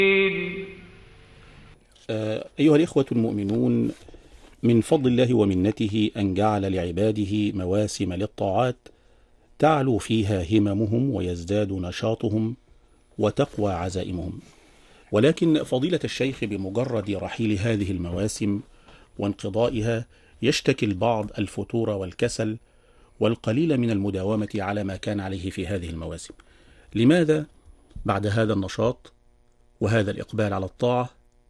أيها الإخوة المؤمنون من فضل الله ومنته أن جعل لعباده مواسم للطاعات تعلو فيها هممهم ويزداد نشاطهم وتقوى عزائمهم ولكن فضيلة الشيخ بمجرد رحيل هذه المواسم وانقضائها يشتكي البعض الفتور والكسل والقليل من المداومة على ما كان عليه في هذه المواسم لماذا بعد هذا النشاط وهذا الإقبال على الطاعة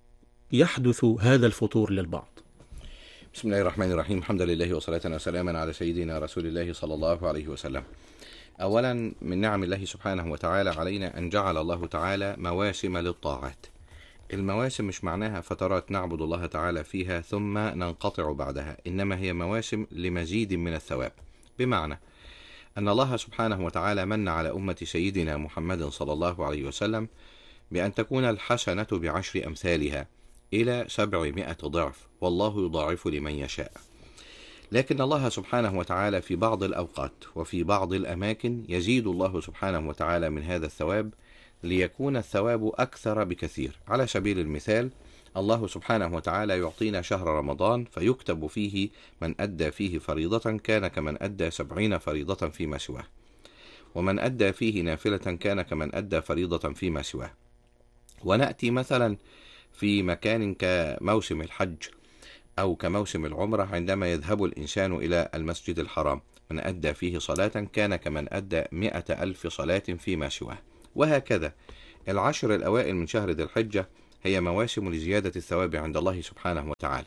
يحدث هذا الفتور للبعض بسم الله الرحمن الرحيم الحمد لله وصلاة وسلاما على سيدنا رسول الله صلى الله عليه وسلم أولا من نعم الله سبحانه وتعالى علينا أن جعل الله تعالى مواسم للطاعات المواسم مش معناها فترات نعبد الله تعالى فيها ثم ننقطع بعدها إنما هي مواسم لمزيد من الثواب بمعنى أن الله سبحانه وتعالى من على أمة سيدنا محمد صلى الله عليه وسلم بأن تكون الحسنة بعشر أمثالها إلى سبعمائة ضعف والله يضاعف لمن يشاء لكن الله سبحانه وتعالى في بعض الأوقات وفي بعض الأماكن يزيد الله سبحانه وتعالى من هذا الثواب ليكون الثواب أكثر بكثير على سبيل المثال الله سبحانه وتعالى يعطينا شهر رمضان فيكتب فيه من أدى فيه فريضة كان كمن أدى سبعين فريضة فيما سواه ومن أدى فيه نافلة كان كمن أدى فريضة فيما سواه ونأتي مثلا في مكان كموسم الحج أو كموسم العمرة عندما يذهب الإنسان إلى المسجد الحرام من أدى فيه صلاة كان كمن أدى مئة ألف صلاة فيما سواه وهكذا العشر الأوائل من شهر ذي الحجة هي مواسم لزيادة الثواب عند الله سبحانه وتعالى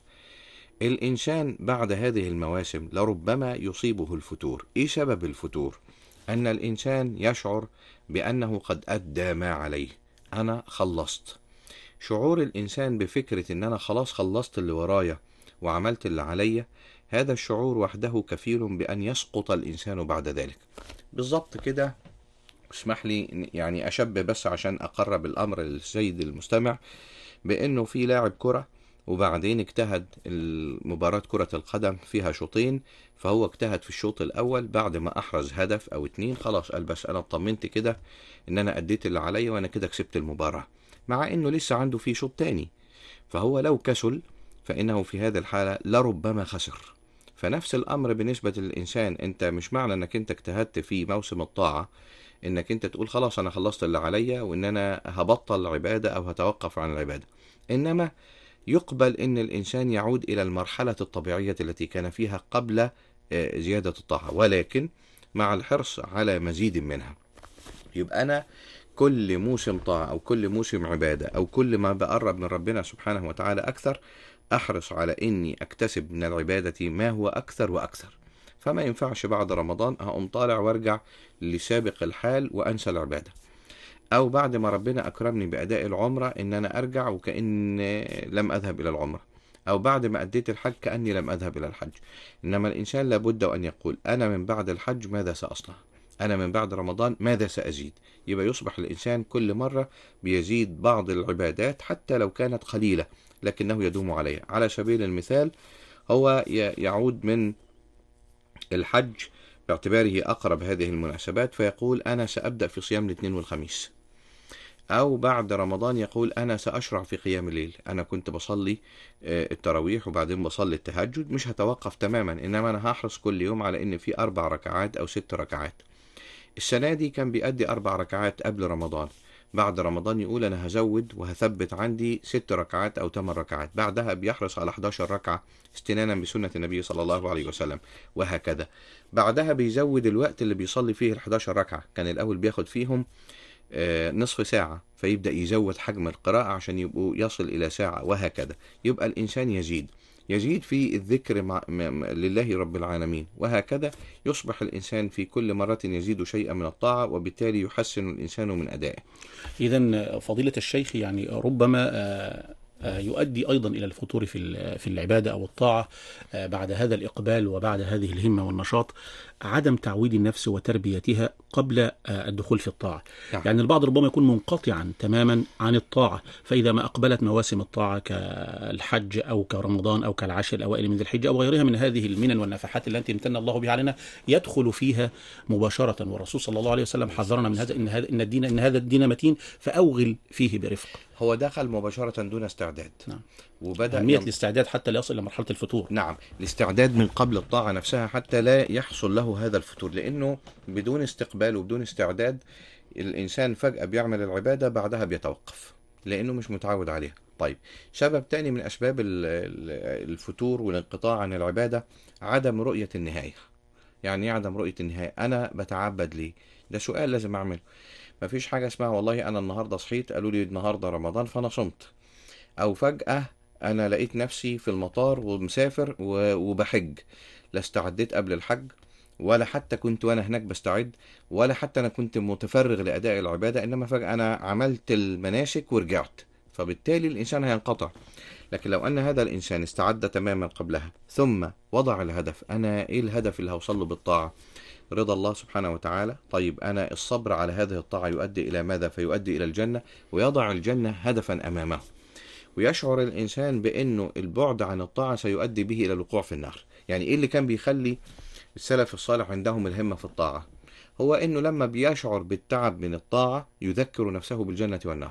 الإنسان بعد هذه المواسم لربما يصيبه الفتور إيه سبب الفتور؟ أن الإنسان يشعر بأنه قد أدى ما عليه أنا خلصت شعور الإنسان بفكرة إن أنا خلاص خلصت اللي ورايا وعملت اللي عليا هذا الشعور وحده كفيل بأن يسقط الإنسان بعد ذلك بالضبط كده اسمح لي يعني أشبه بس عشان أقرب الأمر للسيد المستمع بأنه في لاعب كرة وبعدين اجتهد المباراة كرة القدم فيها شوطين فهو اجتهد في الشوط الأول بعد ما أحرز هدف أو اتنين خلاص قال بس أنا اطمنت كده إن أنا أديت اللي عليا وأنا كده كسبت المباراة مع إنه لسه عنده في شوط تاني فهو لو كسل فإنه في هذه الحالة لربما خسر فنفس الأمر بالنسبة للإنسان أنت مش معنى أنك أنت اجتهدت في موسم الطاعة انك انت تقول خلاص انا خلصت اللي عليا وان انا هبطل عباده او هتوقف عن العباده انما يقبل ان الانسان يعود الى المرحله الطبيعيه التي كان فيها قبل زياده الطاعه ولكن مع الحرص على مزيد منها يبقى انا كل موسم طاعه او كل موسم عباده او كل ما بقرب من ربنا سبحانه وتعالى اكثر احرص على اني اكتسب من العباده ما هو اكثر واكثر فما ينفعش بعد رمضان هقوم طالع وارجع لسابق الحال وانسى العباده او بعد ما ربنا اكرمني باداء العمره ان انا ارجع وكان لم اذهب الى العمره او بعد ما اديت الحج كاني لم اذهب الى الحج انما الانسان لابد وان يقول انا من بعد الحج ماذا ساصنع انا من بعد رمضان ماذا سازيد يبقى يصبح الانسان كل مره بيزيد بعض العبادات حتى لو كانت قليله لكنه يدوم عليها على سبيل المثال هو يعود من الحج باعتباره أقرب هذه المناسبات فيقول أنا سأبدأ في صيام الاثنين والخميس أو بعد رمضان يقول أنا سأشرع في قيام الليل أنا كنت بصلي التراويح وبعدين بصلي التهجد مش هتوقف تماما إنما أنا هحرص كل يوم على إن في أربع ركعات أو ست ركعات السنة دي كان بيأدي أربع ركعات قبل رمضان بعد رمضان يقول أنا هزود وهثبت عندي ست ركعات أو ثمان ركعات بعدها بيحرص على 11 ركعة استنانا بسنة النبي صلى الله عليه وسلم وهكذا بعدها بيزود الوقت اللي بيصلي فيه ال 11 ركعة كان الأول بياخد فيهم نصف ساعة فيبدأ يزود حجم القراءة عشان يبقوا يصل إلى ساعة وهكذا يبقى الإنسان يزيد يزيد في الذكر مع لله رب العالمين وهكذا يصبح الإنسان في كل مرة يزيد شيئا من الطاعة وبالتالي يحسن الإنسان من أدائه إذا فضيلة الشيخ يعني ربما يؤدي أيضا إلى الفتور في في العبادة أو الطاعة بعد هذا الإقبال وبعد هذه الهمة والنشاط عدم تعويد النفس وتربيتها قبل آه، الدخول في الطاعة نعم. يعني البعض ربما يكون منقطعا تماما عن الطاعة فإذا ما أقبلت مواسم الطاعة كالحج أو كرمضان أو كالعشر الأوائل من ذي الحجة أو غيرها من هذه المنن والنفحات التي امتن الله بها علينا يدخل فيها مباشرة والرسول صلى الله عليه وسلم حذرنا من هذا إن هذا إن الدين إن هذا الدين متين فأوغل فيه برفق هو دخل مباشرة دون استعداد نعم. وبدأ أهمية يم- الاستعداد حتى لا يصل إلى مرحلة الفتور نعم الاستعداد من قبل الطاعة نفسها حتى لا يحصل له هذا الفتور لأنه بدون استقبال وبدون استعداد الإنسان فجأة بيعمل العبادة بعدها بيتوقف لأنه مش متعود عليها طيب سبب تاني من أسباب ال- ال- الفتور والانقطاع عن العبادة عدم رؤية النهاية يعني ايه عدم رؤية النهاية أنا بتعبد ليه ده سؤال لازم أعمله مفيش حاجة اسمها والله أنا النهاردة صحيت قالوا لي النهاردة رمضان فأنا صمت أو فجأة أنا لقيت نفسي في المطار ومسافر و- وبحج لا استعديت قبل الحج ولا حتى كنت وأنا هناك بستعد ولا حتى أنا كنت متفرغ لأداء العبادة إنما فجأة أنا عملت المناسك ورجعت فبالتالي الإنسان هينقطع لكن لو أن هذا الإنسان استعد تماما قبلها ثم وضع الهدف أنا إيه الهدف اللي هوصل له بالطاعة رضا الله سبحانه وتعالى طيب أنا الصبر على هذه الطاعة يؤدي إلى ماذا فيؤدي إلى الجنة ويضع الجنة هدفا أمامه ويشعر الإنسان بأنه البعد عن الطاعة سيؤدي به إلى الوقوع في النار يعني إيه اللي كان بيخلي السلف الصالح عندهم الهمة في الطاعة هو أنه لما بيشعر بالتعب من الطاعة يذكر نفسه بالجنة والنار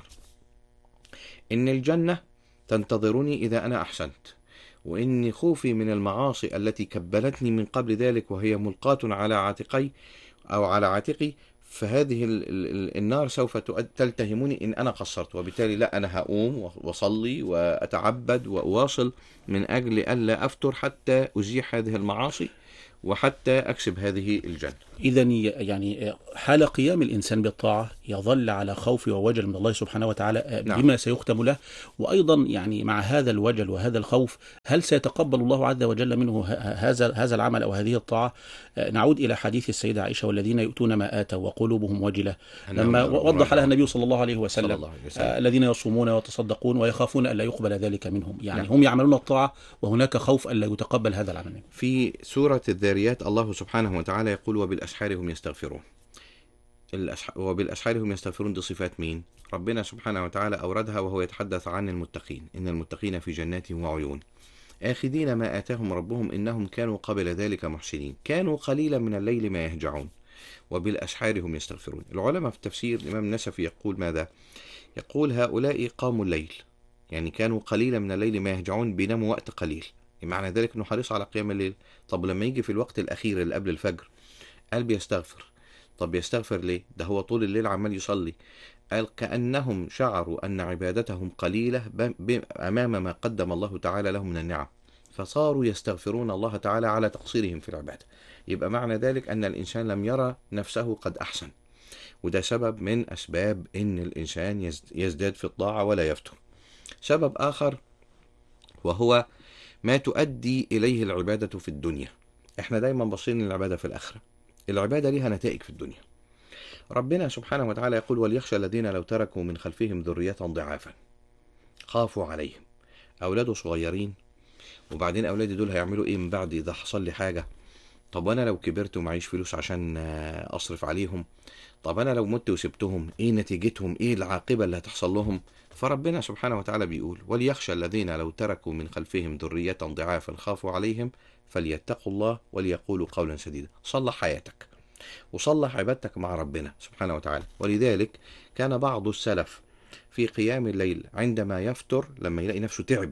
إن الجنة تنتظرني إذا أنا أحسنت وإني خوفي من المعاصي التي كبلتني من قبل ذلك وهي ملقاة على عاتقي أو على عاتقي فهذه ال- ال- ال- النار سوف تؤد- تلتهمني إن أنا قصرت وبالتالي لا أنا هقوم وأصلي وأتعبد وأواصل من أجل ألا أفتر حتى أزيح هذه المعاصي وحتى أكسب هذه الجنة إذا يعني حال قيام الإنسان بالطاعة يظل على خوف ووجل من الله سبحانه وتعالى نعم. بما سيختم له وأيضا يعني مع هذا الوجل وهذا الخوف هل سيتقبل الله عز وجل منه ه- هذا هذا العمل أو هذه الطاعة نعود إلى حديث السيدة عائشة والذين يؤتون ما آتوا وقلوبهم وجلة أنهم لما إلى ربهم وضح لها راجعون. النبي صلى الله عليه وسلم صلى الله عليه وسلم. آه، الذين يصومون ويتصدقون ويخافون ألا يقبل ذلك منهم يعني نعم. هم يعملون الطاعة وهناك خوف ألا يتقبل هذا العمل منهم في سورة الذاريات الله سبحانه وتعالى يقول وبالأسحار هم يستغفرون الأسح... وبالأسحار هم يستغفرون دي صفات مين؟ ربنا سبحانه وتعالى أوردها وهو يتحدث عن المتقين إن المتقين في جنات وعيون آخذين ما آتاهم ربهم إنهم كانوا قبل ذلك محسنين كانوا قليلا من الليل ما يهجعون وبالأسحار هم يستغفرون العلماء في التفسير الإمام النسفي يقول ماذا؟ يقول هؤلاء قاموا الليل يعني كانوا قليلا من الليل ما يهجعون بيناموا وقت قليل معنى ذلك انه حريص على قيام الليل طب لما يجي في الوقت الاخير اللي قبل الفجر قال بيستغفر طب بيستغفر ليه ده هو طول الليل عمال يصلي قال كأنهم شعروا أن عبادتهم قليلة ب- ب- أمام ما قدم الله تعالى لهم من النعم فصاروا يستغفرون الله تعالى على تقصيرهم في العبادة يبقى معنى ذلك أن الإنسان لم يرى نفسه قد أحسن وده سبب من أسباب أن الإنسان يزد- يزداد في الطاعة ولا يفتر سبب آخر وهو ما تؤدي إليه العبادة في الدنيا احنا دايما باصين للعبادة في الآخرة العبادة ليها نتائج في الدنيا ربنا سبحانه وتعالى يقول وليخشى الذين لو تركوا من خلفهم ذرية ضعافا خافوا عليهم أولاده صغيرين وبعدين أولادي دول هيعملوا إيه من بعد إذا حصل لي حاجة طب أنا لو كبرت ومعيش فلوس عشان آه، أصرف عليهم طب أنا لو مت وسبتهم إيه نتيجتهم إيه العاقبة اللي هتحصل لهم فربنا سبحانه وتعالى بيقول وليخشى الذين لو تركوا من خلفهم ذرية ضعافا خافوا عليهم فليتقوا الله وليقولوا قولا سديدا صلح حياتك وصلح عبادتك مع ربنا سبحانه وتعالى ولذلك كان بعض السلف في قيام الليل عندما يفتر لما يلاقي نفسه تعب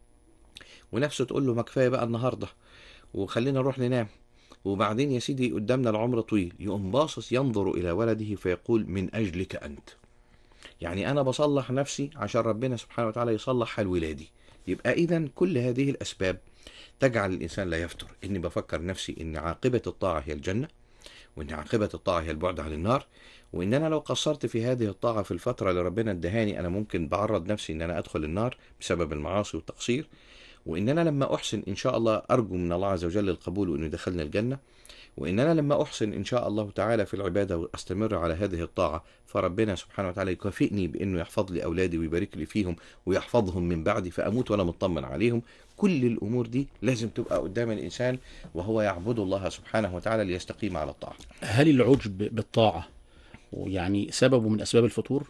ونفسه تقول له ما كفايه بقى النهارده وخلينا نروح ننام وبعدين يا سيدي قدامنا العمر طويل يقوم باصص ينظر الى ولده فيقول من اجلك انت يعني انا بصلح نفسي عشان ربنا سبحانه وتعالى يصلح حال ولادي يبقى اذا كل هذه الاسباب تجعل الانسان لا يفتر اني بفكر نفسي ان عاقبه الطاعه هي الجنه وان عاقبه الطاعه هي البعد عن النار وان انا لو قصرت في هذه الطاعه في الفتره اللي ربنا ادهاني انا ممكن بعرض نفسي ان انا ادخل النار بسبب المعاصي والتقصير وان انا لما احسن ان شاء الله ارجو من الله عز وجل القبول وانه يدخلني الجنه وان انا لما احسن ان شاء الله تعالى في العباده واستمر على هذه الطاعه فربنا سبحانه وتعالى يكافئني بانه يحفظ لي اولادي ويبارك لي فيهم ويحفظهم من بعدي فاموت وانا مطمن عليهم كل الامور دي لازم تبقى قدام الانسان وهو يعبد الله سبحانه وتعالى ليستقيم على الطاعه هل العجب بالطاعة يعني سبب من أسباب الفتور؟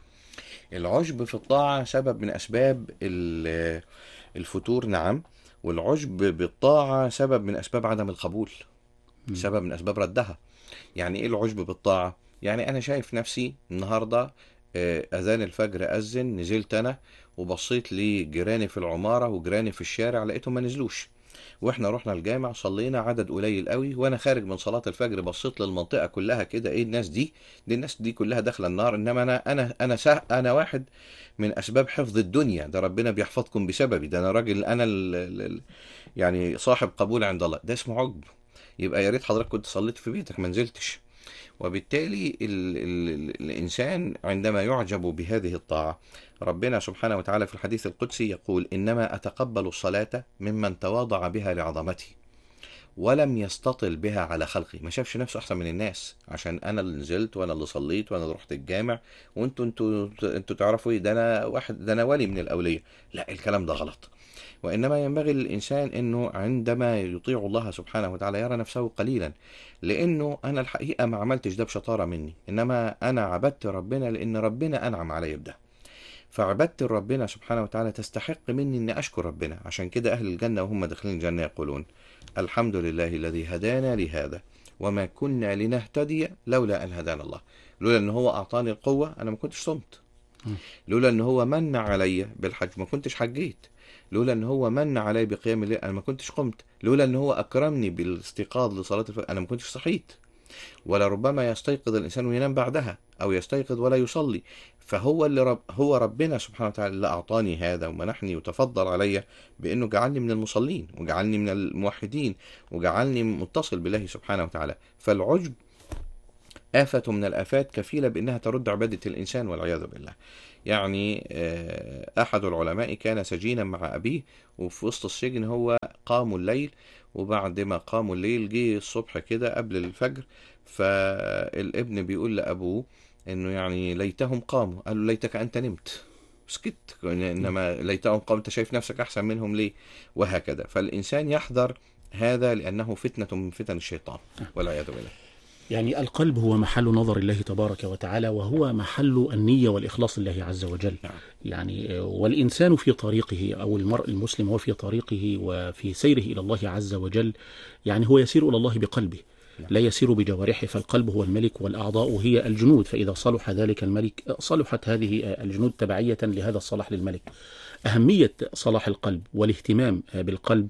العجب في الطاعة سبب من أسباب ال- الفتور نعم والعجب بالطاعة سبب من أسباب عدم القبول مم. سبب من أسباب ردها يعني إيه العجب بالطاعة؟ يعني أنا شايف نفسي النهاردة آه، أذان الفجر أذن نزلت أنا وبصيت لجيراني في العمارة وجيراني في الشارع لقيتهم ما نزلوش واحنا رحنا الجامع صلينا عدد قليل قوي وانا خارج من صلاة الفجر بصيت للمنطقة كلها كده ايه الناس دي دي الناس دي كلها داخله النار انما انا انا انا سا انا واحد من اسباب حفظ الدنيا ده ربنا بيحفظكم بسببي ده انا راجل انا ال ال يعني صاحب قبول عند الله ده اسمه عجب يبقى يا ريت حضرتك كنت صليت في بيتك ما نزلتش وبالتالي ال ال الانسان عندما يعجب بهذه الطاعه ربنا سبحانه وتعالى في الحديث القدسي يقول انما اتقبل الصلاه ممن تواضع بها لعظمتي ولم يستطل بها على خلقي ما شافش نفسه احسن من الناس عشان انا اللي نزلت وانا اللي صليت وانا اللي رحت الجامع وانتوا انتوا انتوا تعرفوا ايه ده انا واحد ده انا ولي من الاوليه لا الكلام ده غلط وانما ينبغي للانسان انه عندما يطيع الله سبحانه وتعالى يرى نفسه قليلا لانه انا الحقيقه ما عملتش ده بشطاره مني انما انا عبدت ربنا لان ربنا انعم علي بده فعبدت ربنا سبحانه وتعالى تستحق مني اني اشكر ربنا عشان كده اهل الجنه وهم داخلين الجنه يقولون الحمد لله الذي هدانا لهذا وما كنا لنهتدي لولا ان هدانا الله لولا ان هو اعطاني القوه انا ما كنتش صمت م. لولا ان هو من علي بالحج ما كنتش حجيت لولا ان هو من علي بقيام الليل انا ما كنتش قمت لولا ان هو اكرمني بالاستيقاظ لصلاه الفجر انا ما كنتش صحيت ولربما يستيقظ الانسان وينام بعدها او يستيقظ ولا يصلي فهو اللي رب هو ربنا سبحانه وتعالى اللي اعطاني هذا ومنحني وتفضل علي بانه جعلني من المصلين وجعلني من الموحدين وجعلني متصل بالله سبحانه وتعالى فالعجب آفة من الآفات كفيلة بأنها ترد عبادة الإنسان والعياذ بالله يعني آه، أحد العلماء كان سجينا مع أبيه وفي وسط السجن هو قاموا الليل وبعد ما قاموا الليل جه الصبح كده قبل الفجر فالابن بيقول لأبوه إنه يعني ليتهم قاموا قال له ليتك أنت نمت سكت إنما ليتهم قاموا أنت شايف نفسك أحسن منهم ليه وهكذا فالإنسان يحذر هذا لأنه فتنة من فتن الشيطان والعياذ بالله يعني القلب هو محل نظر الله تبارك وتعالى وهو محل النية والإخلاص لله عز وجل نعم. يعني آه، والإنسان في طريقه أو المرء المسلم هو في طريقه وفي سيره إلى الله عز وجل يعني هو يسير إلى الله بقلبه لا يسير بجوارحه فالقلب هو الملك والأعضاء هي الجنود فإذا صلح ذلك الملك آه، صلحت هذه آه، الجنود تبعية لهذا الصلاح للملك أهمية صلاح القلب والاهتمام آه، بالقلب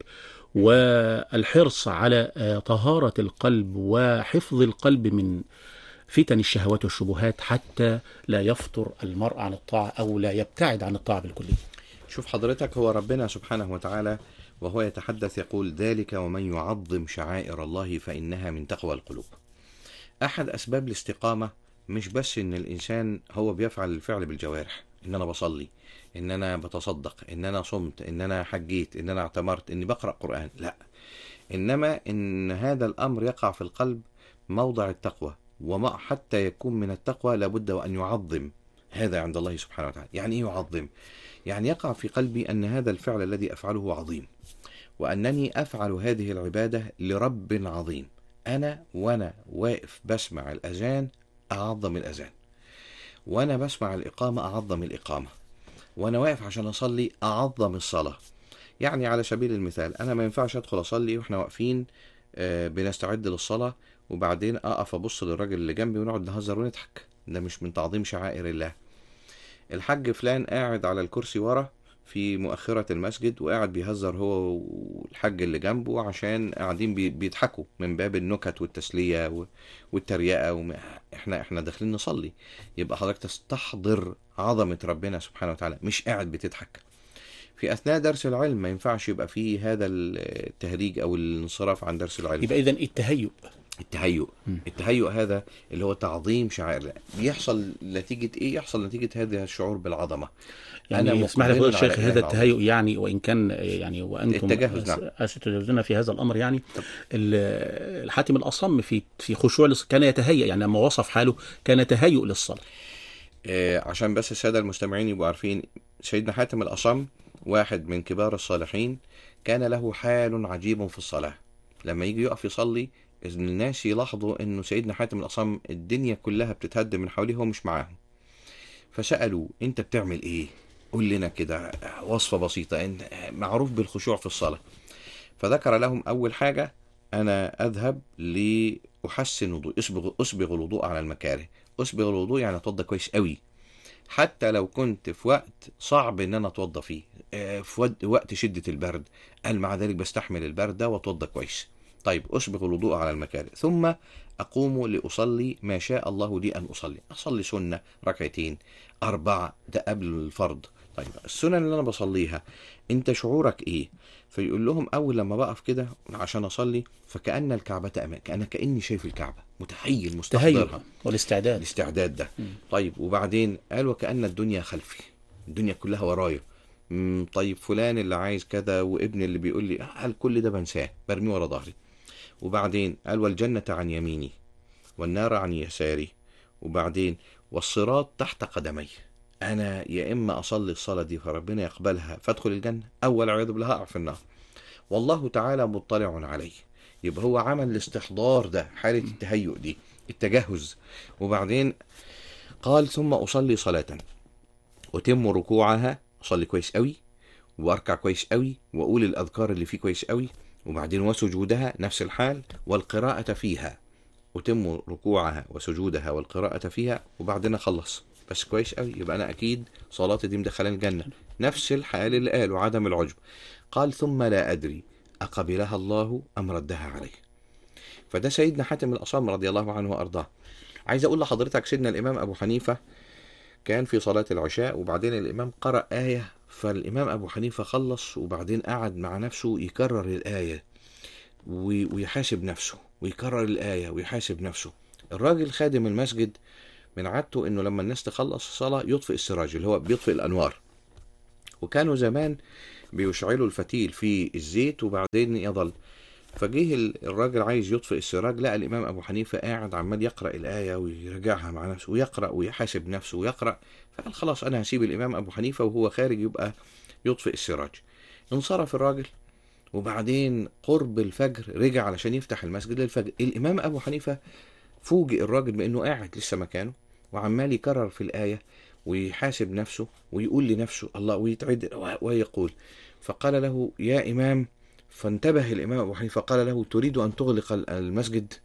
والحرص على آه، طهارة القلب وحفظ القلب من فتن الشهوات والشبهات حتى لا يفطر المرء عن الطاعة أو لا يبتعد عن الطاعة بالكلية شوف حضرتك هو ربنا سبحانه وتعالى وهو يتحدث يقول ذلك ومن يعظم شعائر الله فإنها من تقوى القلوب أحد أسباب الاستقامة مش بس إن الإنسان هو بيفعل الفعل بالجوارح إن أنا بصلي إن أنا بتصدق إن أنا صمت إن أنا حجيت إن أنا اعتمرت إني بقرأ قرآن لا إنما إن هذا الأمر يقع في القلب موضع التقوى وما حتى يكون من التقوى لابد وأن يعظم هذا عند الله سبحانه وتعالى يعني إيه يعظم يعني يقع في قلبي أن هذا الفعل الذي أفعله عظيم وأنني أفعل هذه العبادة لرب عظيم أنا وأنا واقف بسمع الأذان أعظم الأذان وأنا بسمع الإقامة أعظم الإقامة وأنا واقف عشان أصلي أعظم الصلاة يعني على سبيل المثال أنا ما ينفعش أدخل أصلي وإحنا واقفين آه، بنستعد للصلاة وبعدين أقف أبص للراجل اللي جنبي ونقعد نهزر ونضحك ده مش من تعظيم شعائر الله الحاج فلان قاعد على الكرسي ورا في مؤخرة المسجد وقاعد بيهزر هو والحاج اللي جنبه عشان قاعدين بي- بيضحكوا من باب النكت والتسلية و- والتريقة وم... احنا احنا داخلين نصلي يبقى حضرتك تستحضر عظمة ربنا سبحانه وتعالى مش قاعد بتضحك في أثناء درس العلم ما ينفعش يبقى فيه هذا التهريج أو الانصراف عن درس العلم يبقى إذن التهيؤ التهيؤ التهيؤ هذا اللي هو تعظيم شعائر الله بيحصل نتيجة ايه يحصل نتيجة هذا الشعور بالعظمة يعني اسمح لي مقبل فضيلة الشيخ على إله هذا العظيم. التهيؤ يعني وان كان يعني وانتم التجهز، نعم. ستجوزنا في هذا الامر يعني ال- الحاتم الاصم في في خشوع للص- كان يتهيأ يعني لما وصف حاله كان تهيؤ للصلاه آه، عشان بس السادة المستمعين يبقوا عارفين سيدنا حاتم الأصم واحد من كبار الصالحين كان له حال عجيب في الصلاة لما يجي يقف يصلي إن الناس يلاحظوا إنه سيدنا حاتم الأصم الدنيا كلها بتتهدم من حواليه هو مش معاهم فسألوا أنت بتعمل إيه؟ قول لنا كده وصفة بسيطة أنت معروف بالخشوع في الصلاة فذكر لهم أول حاجة أنا أذهب لأحسن وضوء أسبغ, أسبغ الوضوء على المكاره أسبغ الوضوء يعني أتوضى كويس قوي حتى لو كنت في وقت صعب ان انا اتوضى فيه آه، في ود- وقت شدة البرد قال مع ذلك بستحمل البرد ده واتوضى كويس طيب اسبغ الوضوء على المكاره ثم اقوم لاصلي ما شاء الله لي ان اصلي اصلي سنة ركعتين اربعة ده قبل الفرض طيب السنن اللي انا بصليها انت شعورك ايه فيقول لهم اول لما بقف كده عشان اصلي فكأن الكعبة امام كأن كأني شايف الكعبة متخيل مستحضرها تهيؤ والاستعداد الاستعداد ده طيب وبعدين قال وكأن الدنيا خلفي الدنيا كلها ورايا مم، طيب فلان اللي عايز كذا وابني اللي بيقول لي قال كل ده بنساه برميه ورا ظهري وبعدين قال والجنة عن يميني والنار عن يساري وبعدين والصراط تحت قدمي انا يا اما اصلي الصلاه دي فربنا يقبلها فادخل الجنه او والعياذ بالله اقع في النار والله تعالى مطلع علي يبقى هو عمل الاستحضار ده حاله التهيؤ دي التجهز وبعدين قال ثم اصلي صلاه اتم ركوعها اصلي كويس قوي واركع كويس قوي واقول الاذكار اللي فيه كويس قوي وبعدين وسجودها نفس الحال والقراءه فيها أتم ركوعها وسجودها والقراءة فيها وبعدين أخلص بس كويس قوي يبقى أنا أكيد صلاتي دي مدخلاني الجنة نفس الحال اللي قاله عدم العجب قال ثم لا أدري أقبلها الله أم ردها عليه فده سيدنا حاتم الأصم رضي الله عنه وأرضاه عايز أقول لحضرتك سيدنا الإمام أبو حنيفة كان في صلاة العشاء وبعدين الإمام قرأ آية فالإمام أبو حنيفة خلص وبعدين قعد مع نفسه يكرر الآية وي- ويحاسب نفسه ويكرر الآية ويحاسب نفسه الراجل خادم المسجد من عادته انه لما الناس تخلص الصلاة يطفئ السراج اللي هو بيطفئ الانوار وكانوا زمان بيشعلوا الفتيل في الزيت وبعدين يظل فجه ال- الراجل عايز يطفئ السراج لقى الامام ابو حنيفه قاعد عمال يقرا الايه ويراجعها مع نفسه ويقرا ويحاسب نفسه ويقرا فقال خلاص انا هسيب الامام ابو حنيفه وهو خارج يبقى يطفئ السراج انصرف الراجل وبعدين قرب الفجر رجع علشان يفتح المسجد للفجر الامام ابو حنيفه فوجئ الراجل بانه قاعد لسه مكانه وعمال يكرر في الايه ويحاسب نفسه ويقول لنفسه الله ويتعد ويقول فقال له يا امام فانتبه الامام ابو حنيفه قال له تريد ان تغلق المسجد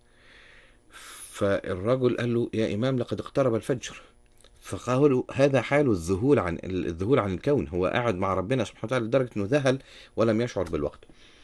فالرجل قال له يا امام لقد اقترب الفجر فقالوا هذا حال الذهول عن الذهول عن الكون هو قاعد مع ربنا سبحانه وتعالى لدرجه انه ذهل ولم يشعر بالوقت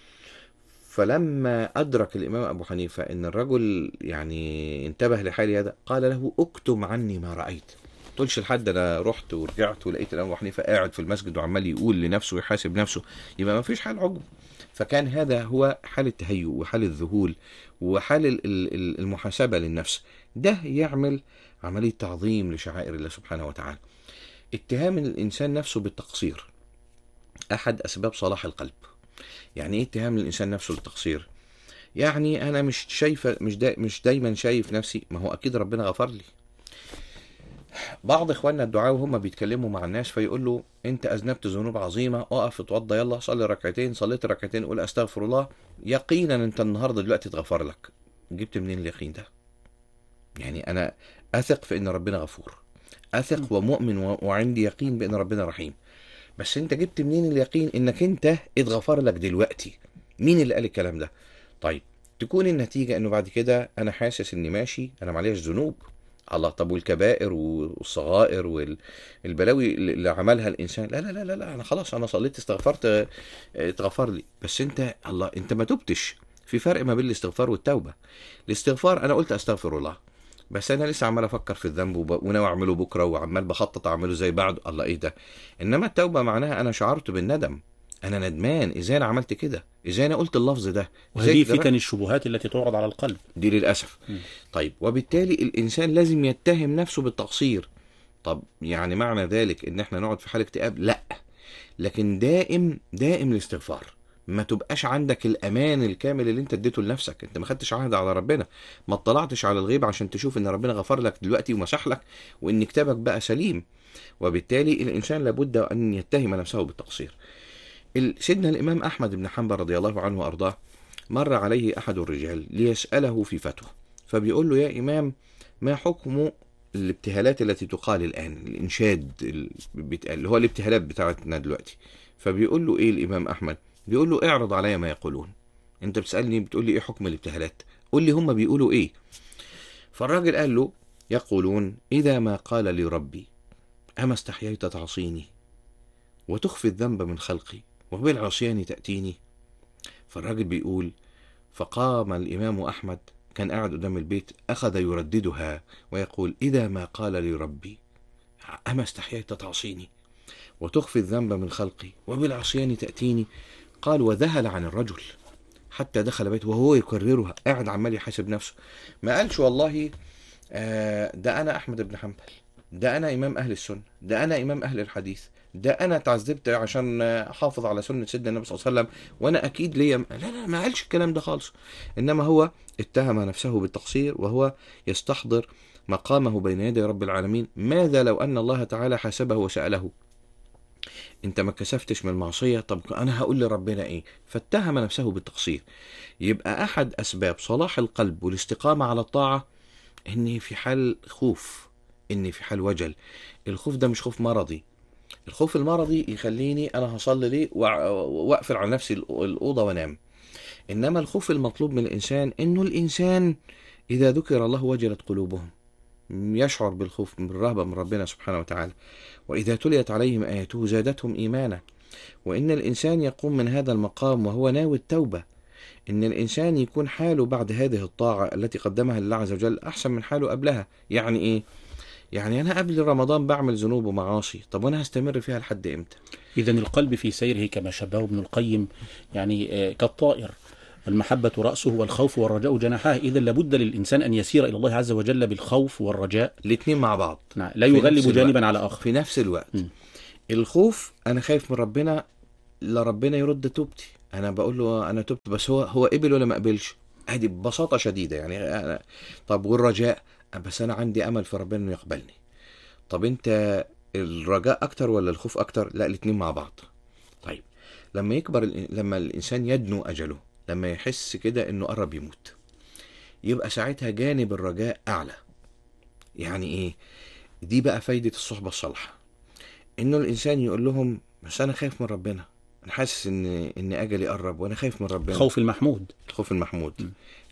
فلما أدرك الإمام أبو حنيفة أن الرجل يعني انتبه لحال هذا قال له اكتم عني ما رأيت تقولش لحد أنا رحت ورجعت ولقيت الإمام أبو حنيفة قاعد في المسجد وعمال يقول لنفسه ويحاسب نفسه يبقى ما فيش حال عجب فكان هذا هو حال التهيؤ وحال الذهول وحال ال- ال- ال- المحاسبة للنفس ده يعمل عملية تعظيم لشعائر الله سبحانه وتعالى اتهام الإنسان نفسه بالتقصير أحد أسباب صلاح القلب يعني ايه اتهام الانسان نفسه بالتقصير يعني انا مش شايفه مش دا مش دايما شايف نفسي ما هو اكيد ربنا غفر لي بعض اخواننا الدعاء وهم بيتكلموا مع الناس فيقول له انت اذنبت ذنوب عظيمه اقف اتوضى يلا صلي ركعتين صليت ركعتين قول استغفر الله يقينا انت النهارده دلوقتي اتغفر لك جبت منين اليقين ده يعني انا اثق في ان ربنا غفور اثق ومؤمن و- وعندي يقين بان ربنا رحيم بس انت جبت منين اليقين انك انت اتغفر لك دلوقتي مين اللي قال الكلام ده طيب تكون النتيجة انه بعد كده انا حاسس اني ماشي انا معليش ذنوب الله طب والكبائر والصغائر والبلاوي اللي عملها الانسان لا لا لا لا, لا انا خلاص انا صليت استغفرت اه، اتغفر لي بس انت الله انت ما تبتش في فرق ما بين الاستغفار والتوبة الاستغفار انا قلت استغفر الله بس انا لسه عمال افكر في الذنب وب- وناوي اعمله بكره وعمال بخطط اعمله زي بعد الله ايه ده انما التوبه معناها انا شعرت بالندم انا ندمان ازاي انا عملت كده ازاي انا قلت اللفظ ده ازاي وهذه كده فتن الشبهات التي تعرض على القلب دي للأسف مم. طيب وبالتالي الإنسان لازم يتهم نفسه بالتقصير طب يعني معنى ذلك إن إحنا نقعد في حال اكتئاب لا لكن دائم دائم الاستغفار ما تبقاش عندك الأمان الكامل اللي أنت اديته لنفسك أنت ما خدتش عهد على ربنا ما اطلعتش على الغيب عشان تشوف إن ربنا غفر لك دلوقتي ومسح لك وإن كتابك بقى سليم وبالتالي الإنسان لابد أن يتهم نفسه بالتقصير ال- سيدنا الإمام أحمد بن حنبل رضي الله عنه وأرضاه مر عليه أحد الرجال ليسأله في فتوى فبيقول له يا إمام ما حكم الابتهالات التي تقال الآن الإنشاد ال- بت- اللي هو الابتهالات بتاعتنا دلوقتي فبيقول له إيه الإمام أحمد بيقول له اعرض علي ما يقولون أنت بتسألني بتقول لي إيه حكم الابتهالات قول لي هم بيقولوا إيه فالراجل قال له يقولون إذا ما قال لي ربي أما استحييت تعصيني وتخفي الذنب من خلقي وبالعصيان تأتيني فالراجل بيقول فقام الإمام أحمد كان قاعد قدام البيت أخذ يرددها ويقول إذا ما قال لي ربي أما استحييت تعصيني وتخفي الذنب من خلقي وبالعصيان تأتيني قال وذهل عن الرجل حتى دخل بيته وهو يكررها قاعد عمال يحاسب نفسه ما قالش والله آه، ده أنا أحمد بن حنبل ده أنا إمام أهل السنة ده أنا إمام أهل الحديث ده أنا تعذبت عشان آه، أحافظ على سنة سيدنا النبي صلى الله عليه وسلم وأنا أكيد ليا لا لا ما قالش الكلام ده خالص إنما هو اتهم نفسه بالتقصير وهو يستحضر مقامه بين يدي رب العالمين ماذا لو أن الله تعالى حاسبه وسأله انت ما كسفتش من المعصية طب انا هقول لربنا ايه فاتهم نفسه بالتقصير يبقى احد اسباب صلاح القلب والاستقامة على الطاعة اني في حال خوف اني في حال وجل الخوف ده مش خوف مرضي الخوف المرضي يخليني انا هصلي ليه وأ- واقفل على نفسي الأ- الاوضه وانام انما الخوف المطلوب من الانسان انه الانسان اذا ذكر الله وجلت قلوبهم يشعر بالخوف بالرهبه من ربنا سبحانه وتعالى واذا تليت عليهم اياته زادتهم ايمانا وان الانسان يقوم من هذا المقام وهو ناوي التوبه ان الانسان يكون حاله بعد هذه الطاعه التي قدمها لله عز وجل احسن من حاله قبلها يعني ايه يعني انا قبل رمضان بعمل ذنوب ومعاصي طب وانا هستمر فيها لحد امتى إذا القلب في سيره كما شبهه ابن القيم يعني آه، كالطائر المحبة رأسه والخوف والرجاء جناحاه إذا لابد للإنسان أن يسير إلى الله عز وجل بالخوف والرجاء الاتنين مع بعض نعم، لا في نفس يغلب الوقت. جانبا على آخر في نفس الوقت م. الخوف انا خايف من ربنا لا ربنا يرد توبتي انا بقول له انا تبت بس هو هو قبل ولا ما قبلش ادي ببساطه شديده يعني أنا طب والرجاء بس انا عندي امل في ربنا انه يقبلني طب انت الرجاء اكتر ولا الخوف اكتر لا الاتنين مع بعض طيب لما يكبر الإن- لما الانسان يدنو اجله لما يحس كده انه قرب يموت يبقى ساعتها جانب الرجاء اعلى يعني ايه دي بقى فايده الصحبه الصالحه انه الانسان يقول لهم بس انا خايف من ربنا انا حاسس ان ان اجلي قرب وانا خايف من ربنا الخوف المحمود الخوف المحمود م.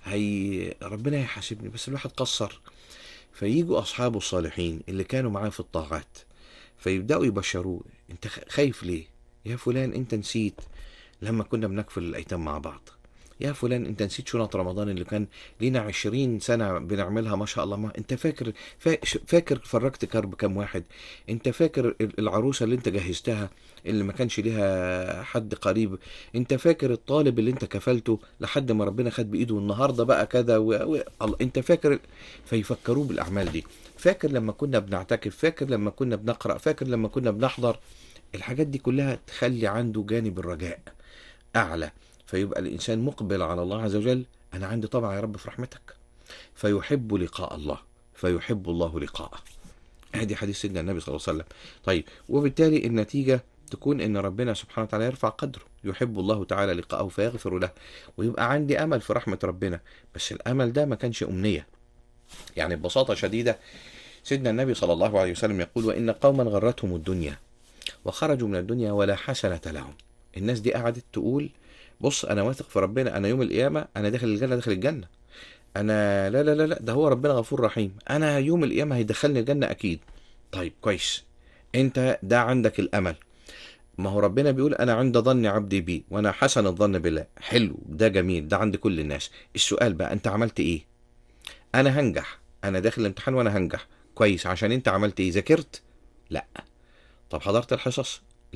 هي ربنا هيحاسبني بس الواحد قصر فييجوا اصحابه الصالحين اللي كانوا معاه في الطاعات فيبداوا يبشروه انت خ- خايف ليه يا فلان انت نسيت لما كنا بنكفل الايتام مع بعض يا فلان انت نسيت شنط رمضان اللي كان لينا عشرين سنة بنعملها ما شاء الله ما انت فاكر فا- فاكر فرجت كرب كام واحد انت فاكر ال- العروسة اللي انت جهزتها اللي ما كانش ليها حد قريب انت فاكر الطالب اللي انت كفلته لحد ما ربنا خد بايده النهارده بقى كذا و... و... الله- انت فاكر فيفكروه بالاعمال دي فاكر لما كنا بنعتكف فاكر لما كنا بنقرا فاكر لما كنا بنحضر الحاجات دي كلها تخلي عنده جانب الرجاء اعلى فيبقى الانسان مقبل على الله عز وجل انا عندي طبعا يا رب في رحمتك فيحب لقاء الله فيحب الله لقاءه ادي حديث سيدنا النبي صلى الله عليه وسلم طيب وبالتالي النتيجه تكون ان ربنا سبحانه وتعالى يرفع قدره يحب الله تعالى لقاءه فيغفر له ويبقى عندي امل في رحمه ربنا بس الامل ده ما كانش امنيه يعني ببساطه شديده سيدنا النبي صلى الله عليه وسلم يقول وان قوما غرتهم الدنيا وخرجوا من الدنيا ولا حسنه لهم الناس دي قعدت تقول بص انا واثق في ربنا انا يوم القيامه انا داخل الجنه داخل الجنه انا لا لا لا لا ده هو ربنا غفور رحيم انا يوم القيامه هيدخلني الجنه اكيد طيب كويس انت ده عندك الامل ما هو ربنا بيقول انا عند ظن عبدي بي وانا حسن الظن بالله حلو ده جميل ده عند كل الناس السؤال بقى انت عملت ايه انا هنجح انا داخل الامتحان وانا هنجح كويس عشان انت عملت ايه ذاكرت لا طب حضرت الحصص لا